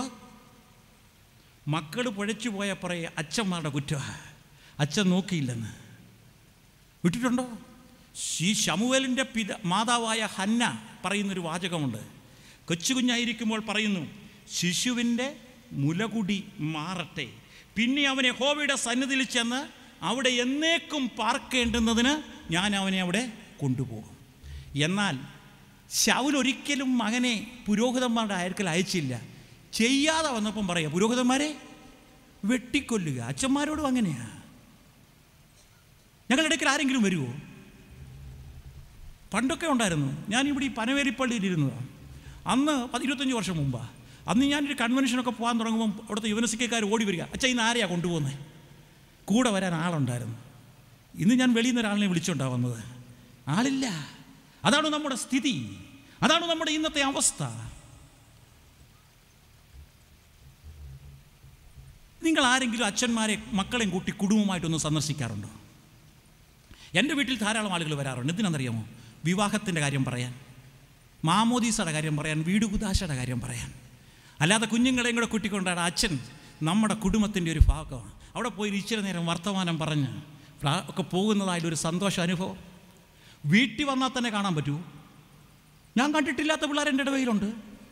മക്കൾ പുഴച്ചു പോയ പറയെ അച്ഛന്മാരുടെ കുറ്റമാണ് അച്ഛൻ നോക്കിയില്ലെന്ന് വിട്ടിട്ടുണ്ടോ ഈ ശമുവേലിൻ്റെ പിത മാതാവായ ഹന്ന പറയുന്നൊരു വാചകമുണ്ട് കൊച്ചു കുഞ്ഞായിരിക്കുമ്പോൾ പറയുന്നു ശിശുവിൻ്റെ മുലകുടി മാറട്ടെ പിന്നെ അവനെ ഹോവയുടെ സന്നിധിയിൽ ചെന്ന് അവിടെ എന്നേക്കും പാർക്കേണ്ടുന്നതിന് ഞാൻ അവനെ അവിടെ കൊണ്ടുപോകും എന്നാൽ ശൗൽ ഒരിക്കലും മകനെ പുരോഹിതന്മാരുടെ അയൽക്കൽ അയച്ചില്ല ചെയ്യാതെ വന്നപ്പം പറയാം പുരോഹിതന്മാരെ വെട്ടിക്കൊല്ലുക അച്ഛന്മാരോടും അങ്ങനെയാ ഞങ്ങളുടെ ഇടയ്ക്ക് ആരെങ്കിലും വരുമോ പണ്ടൊക്കെ ഉണ്ടായിരുന്നു ഞാനിവിടെ ഈ പനവേലിപ്പള്ളിയിൽ ഇരുന്നതാണ് അന്ന് പത്ത് ഇരുപത്തഞ്ച് വർഷം മുമ്പാ അന്ന് ഞാനൊരു കൺവെൻഷനൊക്കെ പോകാൻ തുടങ്ങുമ്പം അവിടുത്തെ യുവനസിക്കാർ ഓടി വരിക അച്ഛാ ഇന്ന് ആരെയാണ് കൊണ്ടുപോകുന്നത് കൂടെ വരാൻ ആളുണ്ടായിരുന്നു ഇന്ന് ഞാൻ വെളിയിൽ നിന്ന് ഒരാളിനെ വിളിച്ചുകൊണ്ടാണ് വന്നത് ആളില്ല അതാണ് നമ്മുടെ സ്ഥിതി അതാണ് നമ്മുടെ ഇന്നത്തെ അവസ്ഥ നിങ്ങൾ ആരെങ്കിലും അച്ഛന്മാരെ മക്കളെയും കൂട്ടി കുടുംബമായിട്ടൊന്ന് സന്ദർശിക്കാറുണ്ടോ എൻ്റെ വീട്ടിൽ ധാരാളം ആളുകൾ വരാറുണ്ട് എന്തിനാണെന്നറിയാമോ വിവാഹത്തിൻ്റെ കാര്യം പറയാൻ മാമോദീസയുടെ കാര്യം പറയാൻ വീട് കുതാശയുടെ കാര്യം പറയാൻ അല്ലാതെ കുഞ്ഞുങ്ങളെയും കൂടെ കൂട്ടിക്കൊണ്ടാണ് അച്ഛൻ നമ്മുടെ കുടുംബത്തിൻ്റെ ഒരു ഭാഗമാണ് അവിടെ പോയി ഒരു ഇച്ചിരി നേരം വർത്തമാനം പറഞ്ഞ് ഫ്ലാ- ഒക്കെ പോകുന്നതായാലൊരു സന്തോഷ അനുഭവം വീട്ടിൽ വന്നാൽ തന്നെ കാണാൻ പറ്റൂ ഞാൻ കണ്ടിട്ടില്ലാത്ത പിള്ളേർ എൻ്റെ ഇടവയിലുണ്ട്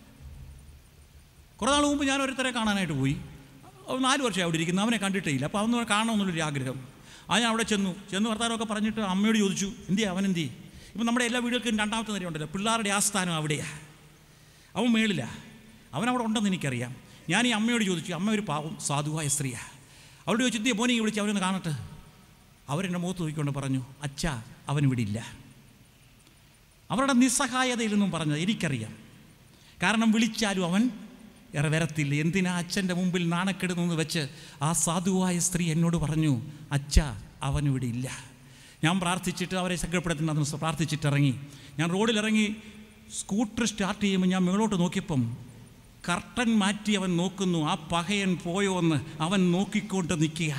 കുറേ നാൾ മുമ്പ് ഞാൻ ഒരുത്തരെ കാണാനായിട്ട് പോയി അവൻ നാല് വർഷം അവിടെ ഇരിക്കുന്നു അവനെ കണ്ടിട്ടേ ഇല്ല അപ്പോൾ അവന്ന് കാണണമെന്നുള്ളൊരു ആഗ്രഹം ആ ഞാൻ അവിടെ ചെന്നു ചെന്ന് വർത്താനമൊക്കെ പറഞ്ഞിട്ട് അമ്മയോട് ചോദിച്ചു എന്തിയാ അവൻ എന്തി ഇപ്പം നമ്മുടെ എല്ലാ വീടുകൾക്കും രണ്ടാമത്തെ നിര ഉണ്ടല്ലോ പിള്ളേരുടെ ആസ്ഥാനം അവിടെയാണ് അവൻ മേളില്ല അവൻ അവിടെ ഉണ്ടെന്ന് എനിക്കറിയാം ഞാൻ ഈ അമ്മയോട് ചോദിച്ചു അമ്മ ഒരു പാവം സാധുവായ സ്ത്രീയാണ് അവരോട് ചോദിച്ചു എന്തിയാ മോനെ വിളിച്ച് അവരൊന്ന് കാണട്ടെ അവരെൻ്റെ മുഖത്ത് നോക്കിക്കൊണ്ട് പറഞ്ഞു അച്ഛാ അവൻ ഇവിടെ ഇല്ല അവരുടെ നിസ്സഹായതയിൽ നിന്നും പറഞ്ഞത് എനിക്കറിയാം കാരണം വിളിച്ചാലും അവൻ ഏറെ വരത്തില്ല എന്തിനാ അച്ഛൻ്റെ മുമ്പിൽ നാണക്കെടുന്നെന്ന് വെച്ച് ആ സാധുവായ സ്ത്രീ എന്നോട് പറഞ്ഞു അച്ഛ അവൻ ഇവിടെ ഇല്ല ഞാൻ പ്രാർത്ഥിച്ചിട്ട് അവരെ ശക്തിപ്പെടുത്തുന്ന പ്രാർത്ഥിച്ചിട്ട് ഇറങ്ങി ഞാൻ റോഡിലിറങ്ങി സ്കൂട്ടർ സ്റ്റാർട്ട് ചെയ്യുമ്പോൾ ഞാൻ മുകളോട്ട് നോക്കിയപ്പം കർട്ടൻ മാറ്റി അവൻ നോക്കുന്നു ആ പകയൻ പോയോ എന്ന് അവൻ നോക്കിക്കൊണ്ട് നിൽക്കുക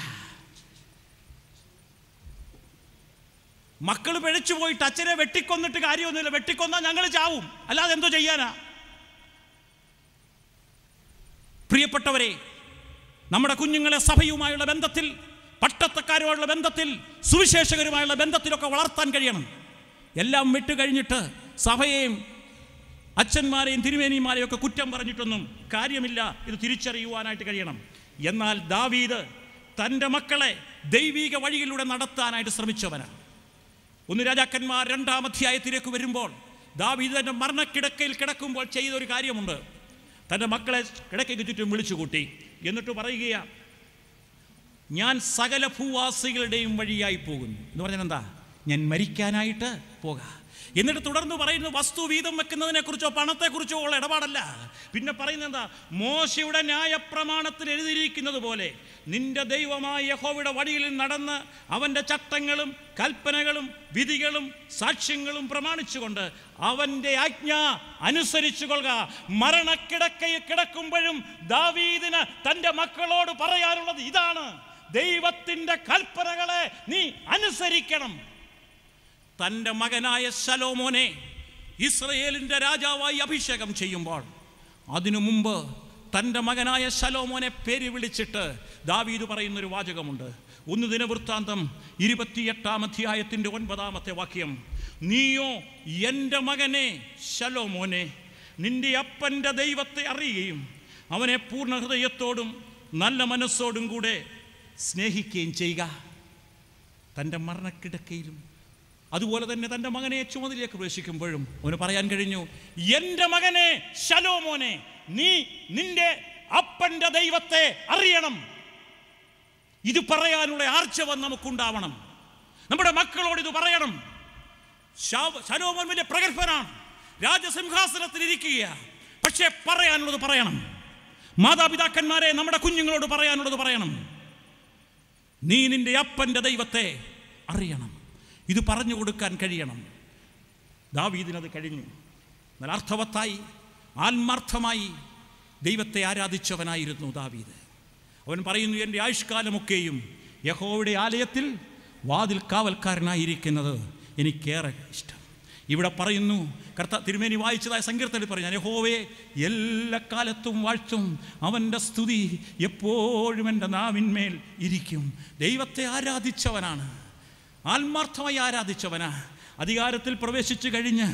മക്കൾ പിഴച്ചു പോയിട്ട് അച്ഛനെ വെട്ടിക്കൊന്നിട്ട് കാര്യമൊന്നുമില്ല വെട്ടിക്കൊന്നാൽ ഞങ്ങൾ ചാവും അല്ലാതെ എന്തോ ചെയ്യാനാ പ്രിയപ്പെട്ടവരെ നമ്മുടെ കുഞ്ഞുങ്ങളെ സഭയുമായുള്ള ബന്ധത്തിൽ പട്ടത്തക്കാരുമായുള്ള ബന്ധത്തിൽ സുവിശേഷകരുമായുള്ള ബന്ധത്തിലൊക്കെ വളർത്താൻ കഴിയണം എല്ലാം വിട്ടുകഴിഞ്ഞിട്ട് സഭയെയും അച്ഛന്മാരെയും തിരുമേനിമാരെയും ഒക്കെ കുറ്റം പറഞ്ഞിട്ടൊന്നും കാര്യമില്ല ഇത് തിരിച്ചറിയുവാനായിട്ട് കഴിയണം എന്നാൽ ദാവീദ് തൻ്റെ മക്കളെ ദൈവിക വഴിയിലൂടെ നടത്താനായിട്ട് ശ്രമിച്ചവനാണ് ഒന്ന് രാജാക്കന്മാർ രണ്ടാം അധ്യായത്തിലേക്ക് വരുമ്പോൾ ദാവീദ് തൻ്റെ മരണക്കിടക്കയിൽ കിടക്കുമ്പോൾ ചെയ്ത ഒരു കാര്യമുണ്ട് തൻ്റെ മക്കളെ കിടക്കയ്ക്ക് ചുറ്റും വിളിച്ചു കൂട്ടി എന്നിട്ട് പറയുകയാണ് ഞാൻ സകല ഭൂവാസികളുടെയും വഴിയായി പോകുന്നു എന്ന് പറഞ്ഞാൽ എന്താ ഞാൻ മരിക്കാനായിട്ട് പോകാം എന്നിട്ട് തുടർന്ന് പറയുന്നത് വസ്തു വീതം വെക്കുന്നതിനെ കുറിച്ചോ പണത്തെക്കുറിച്ചോ ഉള്ള ഇടപാടല്ല പിന്നെ പറയുന്നത് എന്താ മോശയുടെ ന്യായപ്രമാണത്തിൽ എഴുതിയിരിക്കുന്നത് പോലെ നിന്റെ ദൈവമായ യഹോവയുടെ വഴിയിൽ നടന്ന് അവൻ്റെ ചട്ടങ്ങളും കൽപ്പനകളും വിധികളും സാക്ഷ്യങ്ങളും പ്രമാണിച്ചുകൊണ്ട് അവൻ്റെ ആജ്ഞ അനുസരിച്ചു കൊള്ളുക മരണക്കിടക്കയിൽ കിടക്കുമ്പോഴും ദാവീദിന് തൻ്റെ മക്കളോട് പറയാനുള്ളത് ഇതാണ് ദൈവത്തിൻ്റെ കൽപ്പനകളെ നീ അനുസരിക്കണം തൻ്റെ മകനായ ശലോമോനെ ഇസ്രയേലിൻ്റെ രാജാവായി അഭിഷേകം ചെയ്യുമ്പോൾ അതിനു മുമ്പ് തൻ്റെ മകനായ ശലോമോനെ പേര് വിളിച്ചിട്ട് ദാവീദ് പറയുന്നൊരു വാചകമുണ്ട് ഒന്ന് ദിനവൃത്താന്തം ഇരുപത്തിയെട്ടാം അധ്യായത്തിൻ്റെ ഒൻപതാമത്തെ വാക്യം നീയോ എൻ്റെ മകനെ ശലോമോനെ നിന്റെ അപ്പൻ്റെ ദൈവത്തെ അറിയുകയും അവനെ പൂർണ്ണ ഹൃദയത്തോടും നല്ല മനസ്സോടും കൂടെ സ്നേഹിക്കുകയും ചെയ്യുക തൻ്റെ മരണക്കിടക്കയിലും അതുപോലെ തന്നെ തൻ്റെ മകനെ ചുമതലയൊക്കെ പ്രവേശിക്കുമ്പോഴും അവന് പറയാൻ കഴിഞ്ഞു എൻ്റെ മകനെ ശലോമോനെ നീ നിന്റെ അപ്പൻ്റെ ദൈവത്തെ അറിയണം ഇത് പറയാനുള്ള ആർച്ചവം നമുക്കുണ്ടാവണം നമ്മുടെ മക്കളോട് ഇത് പറയണം ശാ- ശലോമോൻ വലിയ പ്രഗത്ഭനാണ് രാജസിംഹാസനത്തിൽ ഇരിക്കുക പക്ഷേ പറയാനുള്ളത് പറയണം മാതാപിതാക്കന്മാരെ നമ്മുടെ കുഞ്ഞുങ്ങളോട് പറയാനുള്ളത് പറയണം നീ നിന്റെ അപ്പൻ്റെ ദൈവത്തെ അറിയണം ഇത് പറഞ്ഞു കൊടുക്കാൻ കഴിയണം ദാവീദിനത് കഴിഞ്ഞു എന്നാൽ അർത്ഥവത്തായി ആത്മാർത്ഥമായി ദൈവത്തെ ആരാധിച്ചവനായിരുന്നു ദാവീദ് അവൻ പറയുന്നു എൻ്റെ ആയുഷ്കാലമൊക്കെയും യഹോവയുടെ ആലയത്തിൽ വാതിൽ കാവൽക്കാരനായിരിക്കുന്നത് എനിക്കേറെ ഇഷ്ടം ഇവിടെ പറയുന്നു കർത്ത തിരുമേനി വായിച്ചതായ സങ്കീർത്തനത്തിൽ പറഞ്ഞു യഹോവയെ എല്ലാ കാലത്തും വാഴ്ത്തും അവൻ്റെ സ്തുതി എപ്പോഴും എൻ്റെ നാവിന്മേൽ ഇരിക്കും ദൈവത്തെ ആരാധിച്ചവനാണ് ആത്മാർത്ഥമായി ആരാധിച്ചവനാ അധികാരത്തിൽ പ്രവേശിച്ചു കഴിഞ്ഞ്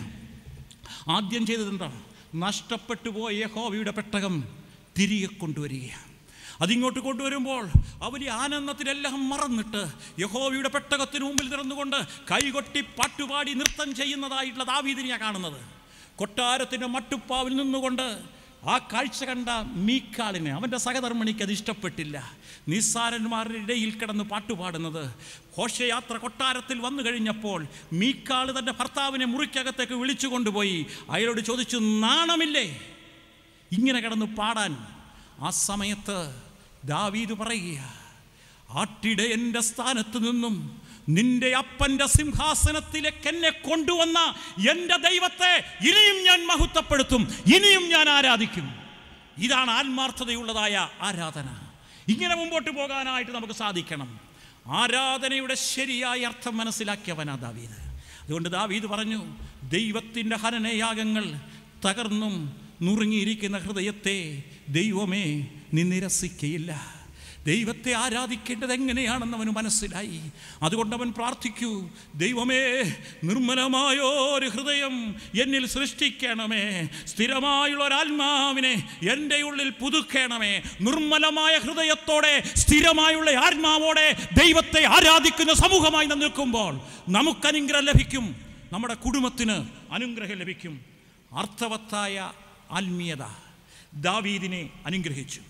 ആദ്യം ചെയ്തത് എന്താ നഷ്ടപ്പെട്ടു പോയ യഹോവയുടെ പെട്ടകം തിരികെ കൊണ്ടുവരികയാണ് അതിങ്ങോട്ട് കൊണ്ടുവരുമ്പോൾ അവർ ഈ ആനന്ദത്തിലെല്ലാം മറന്നിട്ട് യഹോവയുടെ പെട്ടകത്തിന് മുമ്പിൽ നിറന്നുകൊണ്ട് കൈകൊട്ടി പാട്ടുപാടി നൃത്തം ചെയ്യുന്നതായിട്ടുള്ള ദാവീദിനെയാണ് കാണുന്നത് കൊട്ടാരത്തിൻ്റെ മട്ടുപ്പാവിൽ നിന്നുകൊണ്ട് ആ കാഴ്ച കണ്ട മീക്കാളിനെ അവൻ്റെ സഹധർമ്മിണിക്ക് അത് ഇഷ്ടപ്പെട്ടില്ല നിസ്സാരന്മാരുടെ ഇടയിൽ കിടന്ന് പാട്ടുപാടുന്നത് ഘോഷയാത്ര കൊട്ടാരത്തിൽ വന്നു കഴിഞ്ഞപ്പോൾ മീക്കാള് തൻ്റെ ഭർത്താവിനെ മുറിക്കകത്തേക്ക് വിളിച്ചു കൊണ്ടുപോയി അയാളോട് ചോദിച്ചു നാണമില്ലേ ഇങ്ങനെ കിടന്ന് പാടാൻ ആ സമയത്ത് ദാവീദ് പറയുക ആട്ടിടെ എൻ്റെ സ്ഥാനത്ത് നിന്നും നിന്റെ അപ്പൻ്റെ സിംഹാസനത്തിലേക്ക് എന്നെ കൊണ്ടുവന്ന എൻ്റെ ദൈവത്തെ ഇനിയും ഞാൻ മഹത്വപ്പെടുത്തും ഇനിയും ഞാൻ ആരാധിക്കും ഇതാണ് ആത്മാർത്ഥതയുള്ളതായ ആരാധന ഇങ്ങനെ മുമ്പോട്ട് പോകാനായിട്ട് നമുക്ക് സാധിക്കണം ആരാധനയുടെ ശരിയായ അർത്ഥം മനസ്സിലാക്കിയവനാ ദാവീദ് അതുകൊണ്ട് ദാവീദ് പറഞ്ഞു ദൈവത്തിൻ്റെ ഹനനയാഗങ്ങൾ തകർന്നും നുറുങ്ങിയിരിക്കുന്ന ഹൃദയത്തെ ദൈവമേ നീ നിരസിക്കയില്ല ദൈവത്തെ ആരാധിക്കേണ്ടത് എങ്ങനെയാണെന്ന് അവന് മനസ്സിലായി അതുകൊണ്ട് അവൻ പ്രാർത്ഥിക്കൂ ദൈവമേ നിർമ്മലമായ ഒരു ഹൃദയം എന്നിൽ സൃഷ്ടിക്കണമേ സ്ഥിരമായുള്ള ഒരാത്മാവിനെ എൻ്റെ ഉള്ളിൽ പുതുക്കണമേ നിർമ്മലമായ ഹൃദയത്തോടെ സ്ഥിരമായുള്ള ആത്മാവോടെ ദൈവത്തെ ആരാധിക്കുന്ന സമൂഹമായി നാം നിൽക്കുമ്പോൾ നമുക്ക് അനുഗ്രഹം ലഭിക്കും നമ്മുടെ കുടുംബത്തിന് അനുഗ്രഹം ലഭിക്കും അർത്ഥവത്തായ ആത്മീയത ദാവീദിനെ അനുഗ്രഹിച്ചു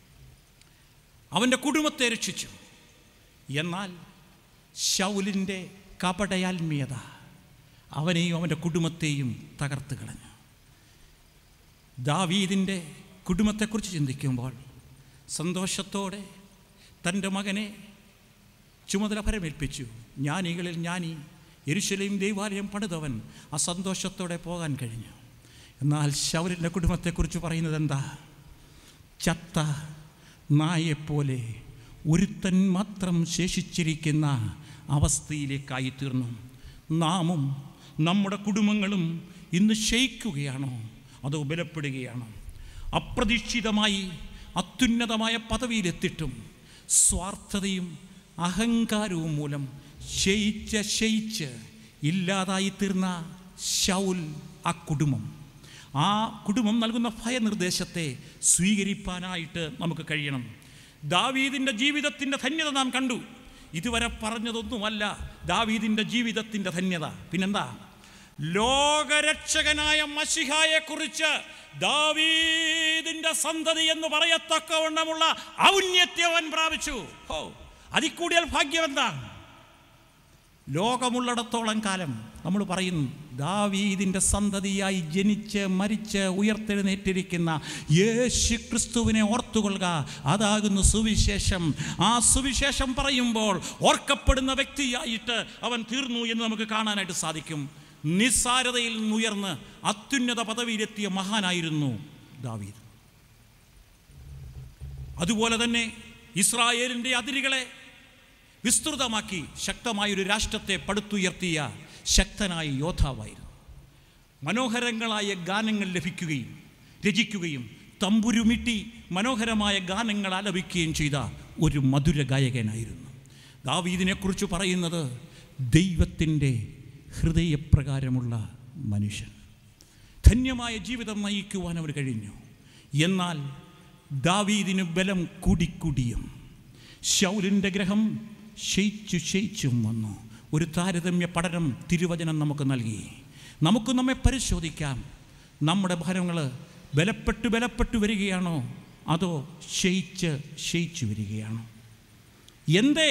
അവൻ്റെ കുടുംബത്തെ രക്ഷിച്ചു എന്നാൽ ശൗലിൻ്റെ കപടയാത്മീയത അവനെയും അവൻ്റെ കുടുംബത്തെയും തകർത്ത് കളഞ്ഞു ദാവീദിൻ്റെ കുടുംബത്തെക്കുറിച്ച് ചിന്തിക്കുമ്പോൾ സന്തോഷത്തോടെ തൻ്റെ മകനെ ചുമതല പരമേൽപ്പിച്ചു ജ്ഞാനികളിൽ ജ്ഞാനി എരുശലേം ദൈവാലയം പണിതവൻ ആ സന്തോഷത്തോടെ പോകാൻ കഴിഞ്ഞു എന്നാൽ ശൗലിൻ്റെ കുടുംബത്തെക്കുറിച്ച് പറയുന്നത് എന്താ ചത്ത നായെപ്പോലെ ഒരുത്തൻ മാത്രം ശേഷിച്ചിരിക്കുന്ന അവസ്ഥയിലേക്കായി തീർന്നു നാമും നമ്മുടെ കുടുംബങ്ങളും ഇന്ന് ക്ഷയിക്കുകയാണോ അതോ ബലപ്പെടുകയാണോ അപ്രതീക്ഷിതമായി അത്യുന്നതമായ പദവിയിലെത്തിയിട്ടും സ്വാർത്ഥതയും അഹങ്കാരവും മൂലം ക്ഷയിച്ച് ക്ഷയിച്ച് ഇല്ലാതായി തീർന്ന ശൗൽ ആ കുടുംബം ആ കുടുംബം നൽകുന്ന ഭയനിർദ്ദേശത്തെ സ്വീകരിപ്പാനായിട്ട് നമുക്ക് കഴിയണം ദാവീദിൻ്റെ ജീവിതത്തിൻ്റെ ധന്യത നാം കണ്ടു ഇതുവരെ പറഞ്ഞതൊന്നുമല്ല ദാവീദിൻ്റെ ജീവിതത്തിൻ്റെ ധന്യത പിന്നെന്താ ലോകരക്ഷകനായ മഷിഹായെക്കുറിച്ച് ദാവീദിൻ്റെ സന്തതി എന്ന് പറയത്തക്കവണ്ണമുള്ള ഔന്നത്യം അവൻ പ്രാപിച്ചു ഓ അതിൽ കൂടിയാൽ ഭാഗ്യം എന്താ ലോകമുള്ളിടത്തോളം കാലം നമ്മൾ പറയുന്നു ദാവീദിൻ്റെ സന്തതിയായി ജനിച്ച് മരിച്ച് ഉയർത്തെഴുന്നേറ്റിരിക്കുന്ന യേശു ക്രിസ്തുവിനെ ഓർത്തുകൊള്ളുക അതാകുന്നു സുവിശേഷം ആ സുവിശേഷം പറയുമ്പോൾ ഓർക്കപ്പെടുന്ന വ്യക്തിയായിട്ട് അവൻ തീർന്നു എന്ന് നമുക്ക് കാണാനായിട്ട് സാധിക്കും നിസ്സാരതയിൽ നിന്നുയർന്ന് അത്യുന്നത പദവിയിലെത്തിയ മഹാനായിരുന്നു ദാവീദ് അതുപോലെ തന്നെ ഇസ്രായേലിൻ്റെ അതിരുകളെ വിസ്തൃതമാക്കി ശക്തമായൊരു രാഷ്ട്രത്തെ പടുത്തുയർത്തിയ ശക്തനായ യോദ്ധാവായിരുന്നു മനോഹരങ്ങളായ ഗാനങ്ങൾ ലഭിക്കുകയും രചിക്കുകയും തമ്പുരുമിട്ടി മനോഹരമായ ഗാനങ്ങൾ ആലപിക്കുകയും ചെയ്ത ഒരു മധുര ഗായകനായിരുന്നു ദാവീദിനെക്കുറിച്ച് പറയുന്നത് ദൈവത്തിൻ്റെ ഹൃദയപ്രകാരമുള്ള മനുഷ്യൻ ധന്യമായ ജീവിതം നയിക്കുവാൻ അവർ കഴിഞ്ഞു എന്നാൽ ദാവീദിന് ബലം കൂടിക്കൂടിയും ശൗലിൻ്റെ ഗ്രഹം ക്ഷയിച്ചു ക്ഷയിച്ചും വന്നു ഒരു താരതമ്യ പഠനം തിരുവചനം നമുക്ക് നൽകി നമുക്ക് നമ്മെ പരിശോധിക്കാം നമ്മുടെ ഭരങ്ങൾ ബലപ്പെട്ട് ബലപ്പെട്ടു വരികയാണോ അതോ ക്ഷയിച്ച് ക്ഷയിച്ചു വരികയാണോ എന്തേ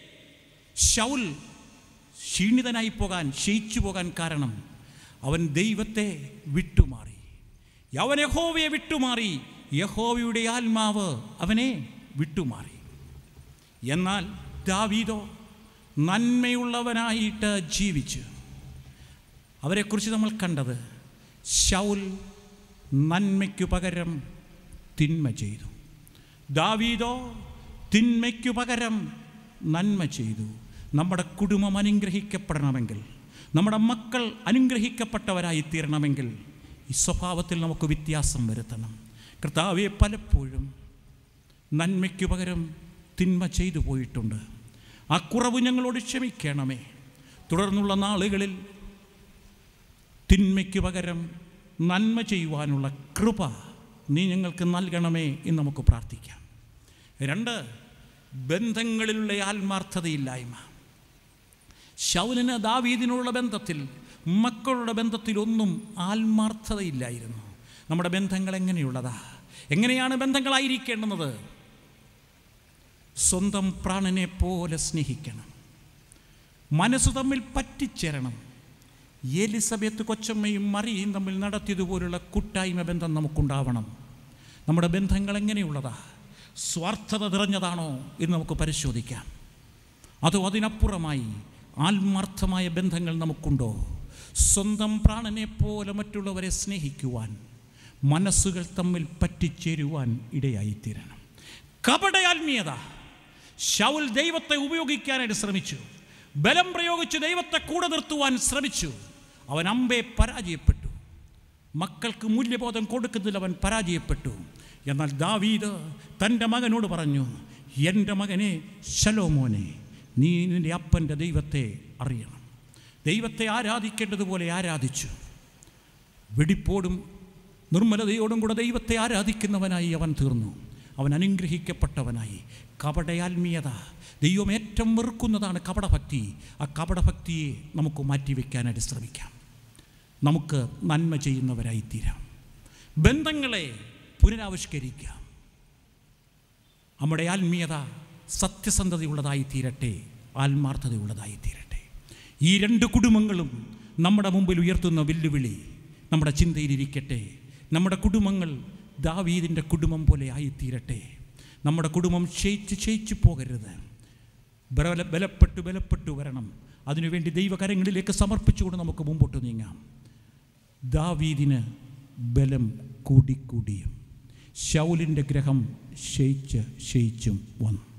ശൗൽ ക്ഷീണിതനായി പോകാൻ ക്ഷയിച്ചു പോകാൻ കാരണം അവൻ ദൈവത്തെ വിട്ടുമാറി അവൻ യഹോവയെ വിട്ടുമാറി യഹോവയുടെ ആത്മാവ് അവനെ വിട്ടുമാറി എന്നാൽ ദാവീദോ നന്മയുള്ളവനായിട്ട് ജീവിച്ചു അവരെക്കുറിച്ച് നമ്മൾ കണ്ടത് ശൗൽ നന്മയ്ക്കു പകരം തിന്മ ചെയ്തു ദാവീദോ തിന്മയ്ക്കു പകരം നന്മ ചെയ്തു നമ്മുടെ കുടുംബം അനുഗ്രഹിക്കപ്പെടണമെങ്കിൽ നമ്മുടെ മക്കൾ അനുഗ്രഹിക്കപ്പെട്ടവരായി തീരണമെങ്കിൽ ഈ സ്വഭാവത്തിൽ നമുക്ക് വ്യത്യാസം വരുത്തണം കർത്താവെ പലപ്പോഴും നന്മയ്ക്കു പകരം തിന്മ ചെയ്തു പോയിട്ടുണ്ട് ആ കുറവ് ഞങ്ങളോട് ക്ഷമിക്കണമേ തുടർന്നുള്ള നാളുകളിൽ തിന്മയ്ക്ക് പകരം നന്മ ചെയ്യുവാനുള്ള കൃപ നീ ഞങ്ങൾക്ക് നൽകണമേ എന്ന് നമുക്ക് പ്രാർത്ഥിക്കാം രണ്ട് ബന്ധങ്ങളിലുള്ള ആത്മാർത്ഥതയില്ലായ്മ ശൗലിന് ദാവീദിനുള്ള ബന്ധത്തിൽ മക്കളുടെ ബന്ധത്തിലൊന്നും ആത്മാർത്ഥതയില്ലായിരുന്നു നമ്മുടെ ബന്ധങ്ങൾ എങ്ങനെയുള്ളതാ എങ്ങനെയാണ് ബന്ധങ്ങളായിരിക്കേണ്ടുന്നത് സ്വന്തം പ്രാണനെ പോലെ സ്നേഹിക്കണം മനസ്സ് തമ്മിൽ പറ്റിച്ചേരണം എലിസബത്ത് കൊച്ചമ്മയും മറിയും തമ്മിൽ നടത്തിയതുപോലുള്ള കൂട്ടായ്മ ബന്ധം നമുക്കുണ്ടാവണം നമ്മുടെ ബന്ധങ്ങൾ എങ്ങനെയുള്ളതാ സ്വാർത്ഥത നിറഞ്ഞതാണോ എന്ന് നമുക്ക് പരിശോധിക്കാം അതോ അതിനപ്പുറമായി ആത്മാർത്ഥമായ ബന്ധങ്ങൾ നമുക്കുണ്ടോ സ്വന്തം പ്രാണനെ പോലെ മറ്റുള്ളവരെ സ്നേഹിക്കുവാൻ മനസ്സുകൾ തമ്മിൽ പറ്റിച്ചേരുവാൻ ഇടയായിത്തീരണം കപടയാത്മീയത ശൗൽ ദൈവത്തെ ഉപയോഗിക്കാനായിട്ട് ശ്രമിച്ചു ബലം പ്രയോഗിച്ച് ദൈവത്തെ കൂടെ നിർത്തുവാൻ ശ്രമിച്ചു അവൻ അമ്പെ പരാജയപ്പെട്ടു മക്കൾക്ക് മൂല്യബോധം കൊടുക്കുന്നതിൽ അവൻ പരാജയപ്പെട്ടു എന്നാൽ ദാവീദ് തൻ്റെ മകനോട് പറഞ്ഞു എൻ്റെ മകനെ ശലോമോനെ നീ നിൻ്റെ അപ്പൻ്റെ ദൈവത്തെ അറിയണം ദൈവത്തെ ആരാധിക്കേണ്ടതുപോലെ ആരാധിച്ചു വെടിപ്പോടും നിർമ്മലതയോടും കൂടെ ദൈവത്തെ ആരാധിക്കുന്നവനായി അവൻ തീർന്നു അവൻ അനുഗ്രഹിക്കപ്പെട്ടവനായി കപടയാത്മീയത ദൈവം ഏറ്റവും വെറുക്കുന്നതാണ് കപടഭക്തി ആ കപടഭക്തിയെ നമുക്ക് മാറ്റിവെക്കാനായിട്ട് ശ്രമിക്കാം നമുക്ക് നന്മ ചെയ്യുന്നവരായി തീരാം ബന്ധങ്ങളെ പുനരാവിഷ്കരിക്കാം നമ്മുടെ ആത്മീയത സത്യസന്ധതയുള്ളതായി തീരട്ടെ ആത്മാർത്ഥതയുള്ളതായി തീരട്ടെ ഈ രണ്ട് കുടുംബങ്ങളും നമ്മുടെ മുമ്പിൽ ഉയർത്തുന്ന വെല്ലുവിളി നമ്മുടെ ചിന്തയിലിരിക്കട്ടെ നമ്മുടെ കുടുംബങ്ങൾ ദാവീദിൻ്റെ കുടുംബം പോലെ ആയിത്തീരട്ടെ നമ്മുടെ കുടുംബം ക്ഷയിച്ച് ക്ഷയിച്ചു പോകരുത് ബല ബലപ്പെട്ടു ബലപ്പെട്ടു വരണം അതിനുവേണ്ടി ദൈവകരങ്ങളിലേക്ക് സമർപ്പിച്ചുകൊണ്ട് നമുക്ക് മുമ്പോട്ട് നീങ്ങാം ദാവീദിന് ബലം കൂടിക്കൂടിയും ശൗലിൻ്റെ ഗ്രഹം ക്ഷയിച്ച് ക്ഷയിച്ചും വന്നു